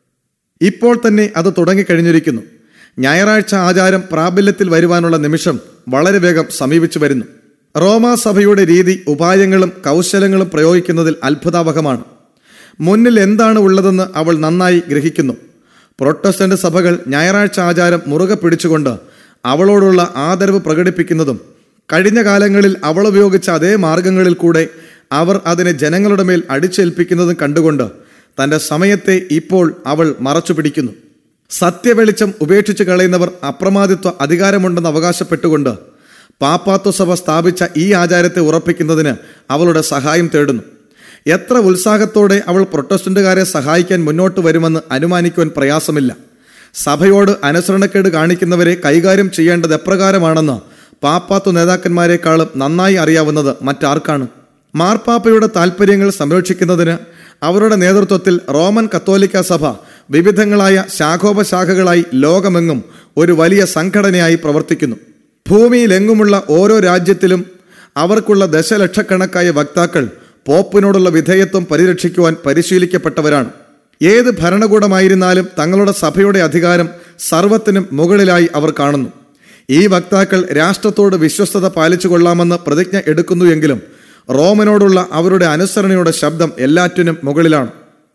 ഇപ്പോൾ തന്നെ അത് തുടങ്ങിക്കഴിഞ്ഞിരിക്കുന്നു ഞായറാഴ്ച ആചാരം പ്രാബല്യത്തിൽ വരുവാനുള്ള നിമിഷം വളരെ വേഗം സമീപിച്ചു വരുന്നു റോമാ സഭയുടെ രീതി ഉപായങ്ങളും കൗശലങ്ങളും പ്രയോഗിക്കുന്നതിൽ അത്ഭുതാവഹമാണ് മുന്നിൽ എന്താണ് ഉള്ളതെന്ന് അവൾ നന്നായി ഗ്രഹിക്കുന്നു പ്രൊട്ടസ്റ്റന്റ് സഭകൾ ഞായറാഴ്ച ആചാരം മുറുകെ പിടിച്ചുകൊണ്ട് അവളോടുള്ള ആദരവ് പ്രകടിപ്പിക്കുന്നതും കഴിഞ്ഞ കാലങ്ങളിൽ അവൾ ഉപയോഗിച്ച അതേ മാർഗങ്ങളിൽ കൂടെ അവർ അതിനെ ജനങ്ങളുടെ മേൽ അടിച്ചേൽപ്പിക്കുന്നതും കണ്ടുകൊണ്ട് തന്റെ സമയത്തെ ഇപ്പോൾ അവൾ മറച്ചു പിടിക്കുന്നു സത്യവെളിച്ചം ഉപേക്ഷിച്ച് കളയുന്നവർ അപ്രമാദിത്വ അധികാരമുണ്ടെന്ന് അവകാശപ്പെട്ടുകൊണ്ട് പാപ്പാത്വ സഭ സ്ഥാപിച്ച ഈ ആചാരത്തെ ഉറപ്പിക്കുന്നതിന് അവളുടെ സഹായം തേടുന്നു എത്ര ഉത്സാഹത്തോടെ അവൾ പ്രൊട്ടസ്റ്റന്റുകാരെ സഹായിക്കാൻ മുന്നോട്ട് വരുമെന്ന് അനുമാനിക്കുവാൻ പ്രയാസമില്ല സഭയോട് അനുസരണക്കേട് കാണിക്കുന്നവരെ കൈകാര്യം ചെയ്യേണ്ടത് എപ്രകാരമാണെന്ന് പാപ്പാത്വ നേതാക്കന്മാരെക്കാളും നന്നായി അറിയാവുന്നത് മറ്റാർക്കാണ് മാർപ്പാപ്പയുടെ താൽപ്പര്യങ്ങൾ സംരക്ഷിക്കുന്നതിന് അവരുടെ നേതൃത്വത്തിൽ റോമൻ കത്തോലിക്ക സഭ വിവിധങ്ങളായ ശാഖോപശാഖകളായി ലോകമെങ്ങും ഒരു വലിയ സംഘടനയായി പ്രവർത്തിക്കുന്നു ഭൂമിയിലെങ്ങുമുള്ള ഓരോ രാജ്യത്തിലും അവർക്കുള്ള ദശലക്ഷക്കണക്കായ വക്താക്കൾ പോപ്പിനോടുള്ള വിധേയത്വം പരിരക്ഷിക്കുവാൻ പരിശീലിക്കപ്പെട്ടവരാണ് ഏത് ഭരണകൂടമായിരുന്നാലും തങ്ങളുടെ സഭയുടെ അധികാരം സർവത്തിനും മുകളിലായി അവർ കാണുന്നു ഈ വക്താക്കൾ രാഷ്ട്രത്തോട് വിശ്വസ്തത പാലിച്ചു കൊള്ളാമെന്ന് പ്രതിജ്ഞ എടുക്കുന്നു എങ്കിലും റോമനോടുള്ള അവരുടെ അനുസരണയുടെ ശബ്ദം എല്ലാറ്റിനും മുകളിലാണ്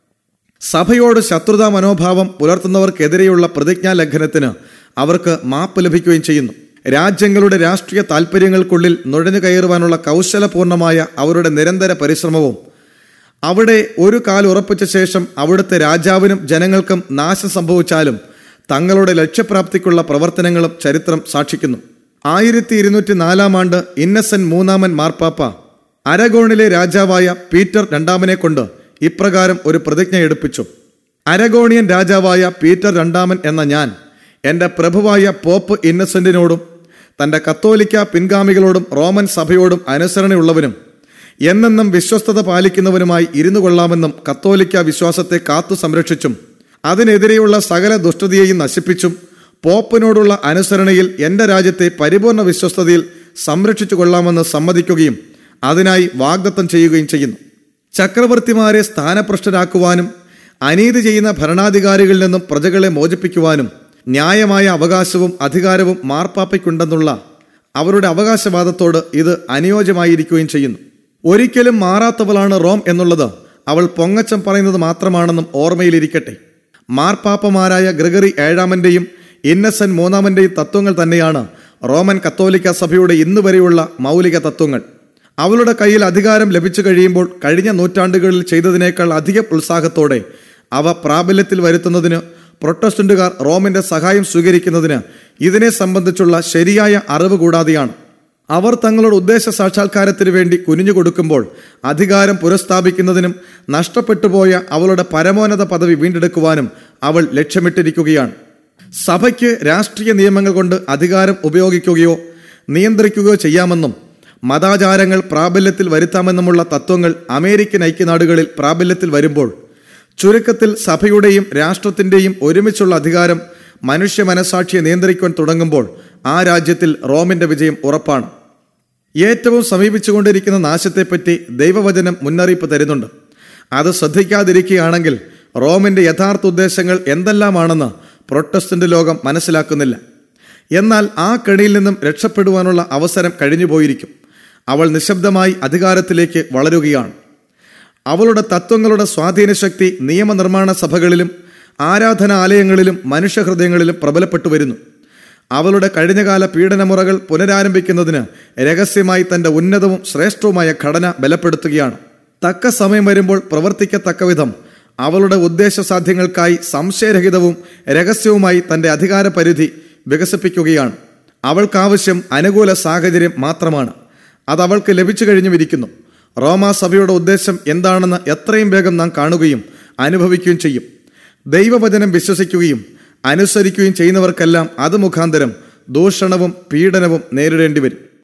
സഭയോട് ശത്രുതാ മനോഭാവം പുലർത്തുന്നവർക്കെതിരെയുള്ള പ്രതിജ്ഞാ ലംഘനത്തിന് അവർക്ക് മാപ്പ് ലഭിക്കുകയും ചെയ്യുന്നു രാജ്യങ്ങളുടെ രാഷ്ട്രീയ താൽപ്പര്യങ്ങൾക്കുള്ളിൽ നുഴഞ്ഞു കയറുവാനുള്ള കൗശലപൂർണമായ അവരുടെ നിരന്തര പരിശ്രമവും അവിടെ ഒരു കാൽ ഉറപ്പിച്ച ശേഷം അവിടുത്തെ രാജാവിനും ജനങ്ങൾക്കും നാശം സംഭവിച്ചാലും തങ്ങളുടെ ലക്ഷ്യപ്രാപ്തിക്കുള്ള പ്രവർത്തനങ്ങളും ചരിത്രം സാക്ഷിക്കുന്നു ആയിരത്തി ഇരുന്നൂറ്റി നാലാം ആണ്ട് ഇന്നസെന്റ് മൂന്നാമൻ മാർപ്പാപ്പ അരഗോണിലെ രാജാവായ പീറ്റർ രണ്ടാമനെ കൊണ്ട് ഇപ്രകാരം ഒരു പ്രതിജ്ഞ എടുപ്പിച്ചു അരഗോണിയൻ രാജാവായ പീറ്റർ രണ്ടാമൻ എന്ന ഞാൻ എൻ്റെ പ്രഭുവായ പോപ്പ് ഇന്നസെന്റിനോടും തൻ്റെ കത്തോലിക്ക പിൻഗാമികളോടും റോമൻ സഭയോടും അനുസരണയുള്ളവനും എന്നെന്നും വിശ്വസ്തത പാലിക്കുന്നവനുമായി ഇരുന്നു കൊള്ളാമെന്നും കത്തോലിക്ക വിശ്വാസത്തെ കാത്തു സംരക്ഷിച്ചും അതിനെതിരെയുള്ള സകല ദുഷ്ടതയെയും നശിപ്പിച്ചും പോപ്പിനോടുള്ള അനുസരണയിൽ എൻ്റെ രാജ്യത്തെ പരിപൂർണ വിശ്വസ്തതയിൽ സംരക്ഷിച്ചു കൊള്ളാമെന്ന് സമ്മതിക്കുകയും അതിനായി വാഗ്ദത്തം ചെയ്യുകയും ചെയ്യുന്നു ചക്രവർത്തിമാരെ സ്ഥാനഭ്രഷ്ടരാക്കുവാനും അനീതി ചെയ്യുന്ന ഭരണാധികാരികളിൽ നിന്നും പ്രജകളെ മോചിപ്പിക്കുവാനും ന്യായമായ അവകാശവും അധികാരവും മാർപ്പാപ്പയ്ക്കുണ്ടെന്നുള്ള അവരുടെ അവകാശവാദത്തോട് ഇത് അനുയോജ്യമായിരിക്കുകയും ചെയ്യുന്നു ഒരിക്കലും മാറാത്തവളാണ് റോം എന്നുള്ളത് അവൾ പൊങ്ങച്ചം പറയുന്നത് മാത്രമാണെന്നും ഓർമ്മയിലിരിക്കട്ടെ മാർപ്പാപ്പമാരായ ഗ്രഗറി ഏഴാമന്റെയും ഇന്നസെന്റ് മൂന്നാമന്റെയും തത്വങ്ങൾ തന്നെയാണ് റോമൻ കത്തോലിക്ക സഭയുടെ ഇന്ന് വരെയുള്ള മൗലിക തത്വങ്ങൾ അവളുടെ കയ്യിൽ അധികാരം ലഭിച്ചു കഴിയുമ്പോൾ കഴിഞ്ഞ നൂറ്റാണ്ടുകളിൽ ചെയ്തതിനേക്കാൾ അധികം ഉത്സാഹത്തോടെ അവ പ്രാബല്യത്തിൽ വരുത്തുന്നതിന് പ്രൊട്ടസ്റ്റന്റുകാർ റോമിന്റെ സഹായം സ്വീകരിക്കുന്നതിന് ഇതിനെ സംബന്ധിച്ചുള്ള ശരിയായ അറിവ് കൂടാതെയാണ് അവർ തങ്ങളുടെ ഉദ്ദേശ സാക്ഷാത്കാരത്തിന് വേണ്ടി കുനിഞ്ഞു കൊടുക്കുമ്പോൾ അധികാരം പുനഃസ്ഥാപിക്കുന്നതിനും നഷ്ടപ്പെട്ടുപോയ അവളുടെ പരമോന്നത പദവി വീണ്ടെടുക്കുവാനും അവൾ ലക്ഷ്യമിട്ടിരിക്കുകയാണ് സഭയ്ക്ക് രാഷ്ട്രീയ നിയമങ്ങൾ കൊണ്ട് അധികാരം ഉപയോഗിക്കുകയോ നിയന്ത്രിക്കുകയോ ചെയ്യാമെന്നും മതാചാരങ്ങൾ പ്രാബല്യത്തിൽ വരുത്താമെന്നുമുള്ള തത്വങ്ങൾ അമേരിക്കൻ ഐക്യനാടുകളിൽ പ്രാബല്യത്തിൽ വരുമ്പോൾ ചുരുക്കത്തിൽ സഭയുടെയും രാഷ്ട്രത്തിന്റെയും ഒരുമിച്ചുള്ള അധികാരം മനുഷ്യ മനസാക്ഷിയെ നിയന്ത്രിക്കുവാൻ തുടങ്ങുമ്പോൾ ആ രാജ്യത്തിൽ റോമിന്റെ വിജയം ഉറപ്പാണ് ഏറ്റവും സമീപിച്ചുകൊണ്ടിരിക്കുന്ന നാശത്തെപ്പറ്റി ദൈവവചനം മുന്നറിയിപ്പ് തരുന്നുണ്ട് അത് ശ്രദ്ധിക്കാതിരിക്കുകയാണെങ്കിൽ റോമിന്റെ യഥാർത്ഥ ഉദ്ദേശങ്ങൾ എന്തെല്ലാമാണെന്ന് പ്രൊട്ടസ്റ്റന്റ് ലോകം മനസ്സിലാക്കുന്നില്ല എന്നാൽ ആ കെണിയിൽ നിന്നും രക്ഷപ്പെടുവാനുള്ള അവസരം കഴിഞ്ഞുപോയിരിക്കും അവൾ നിശബ്ദമായി അധികാരത്തിലേക്ക് വളരുകയാണ് അവളുടെ തത്വങ്ങളുടെ സ്വാധീനശക്തി നിയമനിർമ്മാണ സഭകളിലും ആരാധനാലയങ്ങളിലും മനുഷ്യഹൃദയങ്ങളിലും പ്രബലപ്പെട്ടു വരുന്നു അവളുടെ കഴിഞ്ഞകാല പീഡനമുറകൾ പുനരാരംഭിക്കുന്നതിന് രഹസ്യമായി തന്റെ ഉന്നതവും ശ്രേഷ്ഠവുമായ ഘടന ബലപ്പെടുത്തുകയാണ് തക്ക സമയം വരുമ്പോൾ പ്രവർത്തിക്കത്തക്ക വിധം അവളുടെ ഉദ്ദേശസാധ്യങ്ങൾക്കായി സംശയരഹിതവും രഹസ്യവുമായി തന്റെ അധികാര പരിധി വികസിപ്പിക്കുകയാണ് അവൾക്കാവശ്യം അനുകൂല സാഹചര്യം മാത്രമാണ് അത് അവൾക്ക് ലഭിച്ചു കഴിഞ്ഞുമിരിക്കുന്നു റോമാ സഭയുടെ ഉദ്ദേശം എന്താണെന്ന് എത്രയും വേഗം നാം കാണുകയും അനുഭവിക്കുകയും ചെയ്യും ദൈവവചനം വിശ്വസിക്കുകയും അനുസരിക്കുകയും ചെയ്യുന്നവർക്കെല്ലാം അത് മുഖാന്തരം ദൂഷണവും പീഡനവും നേരിടേണ്ടി വരും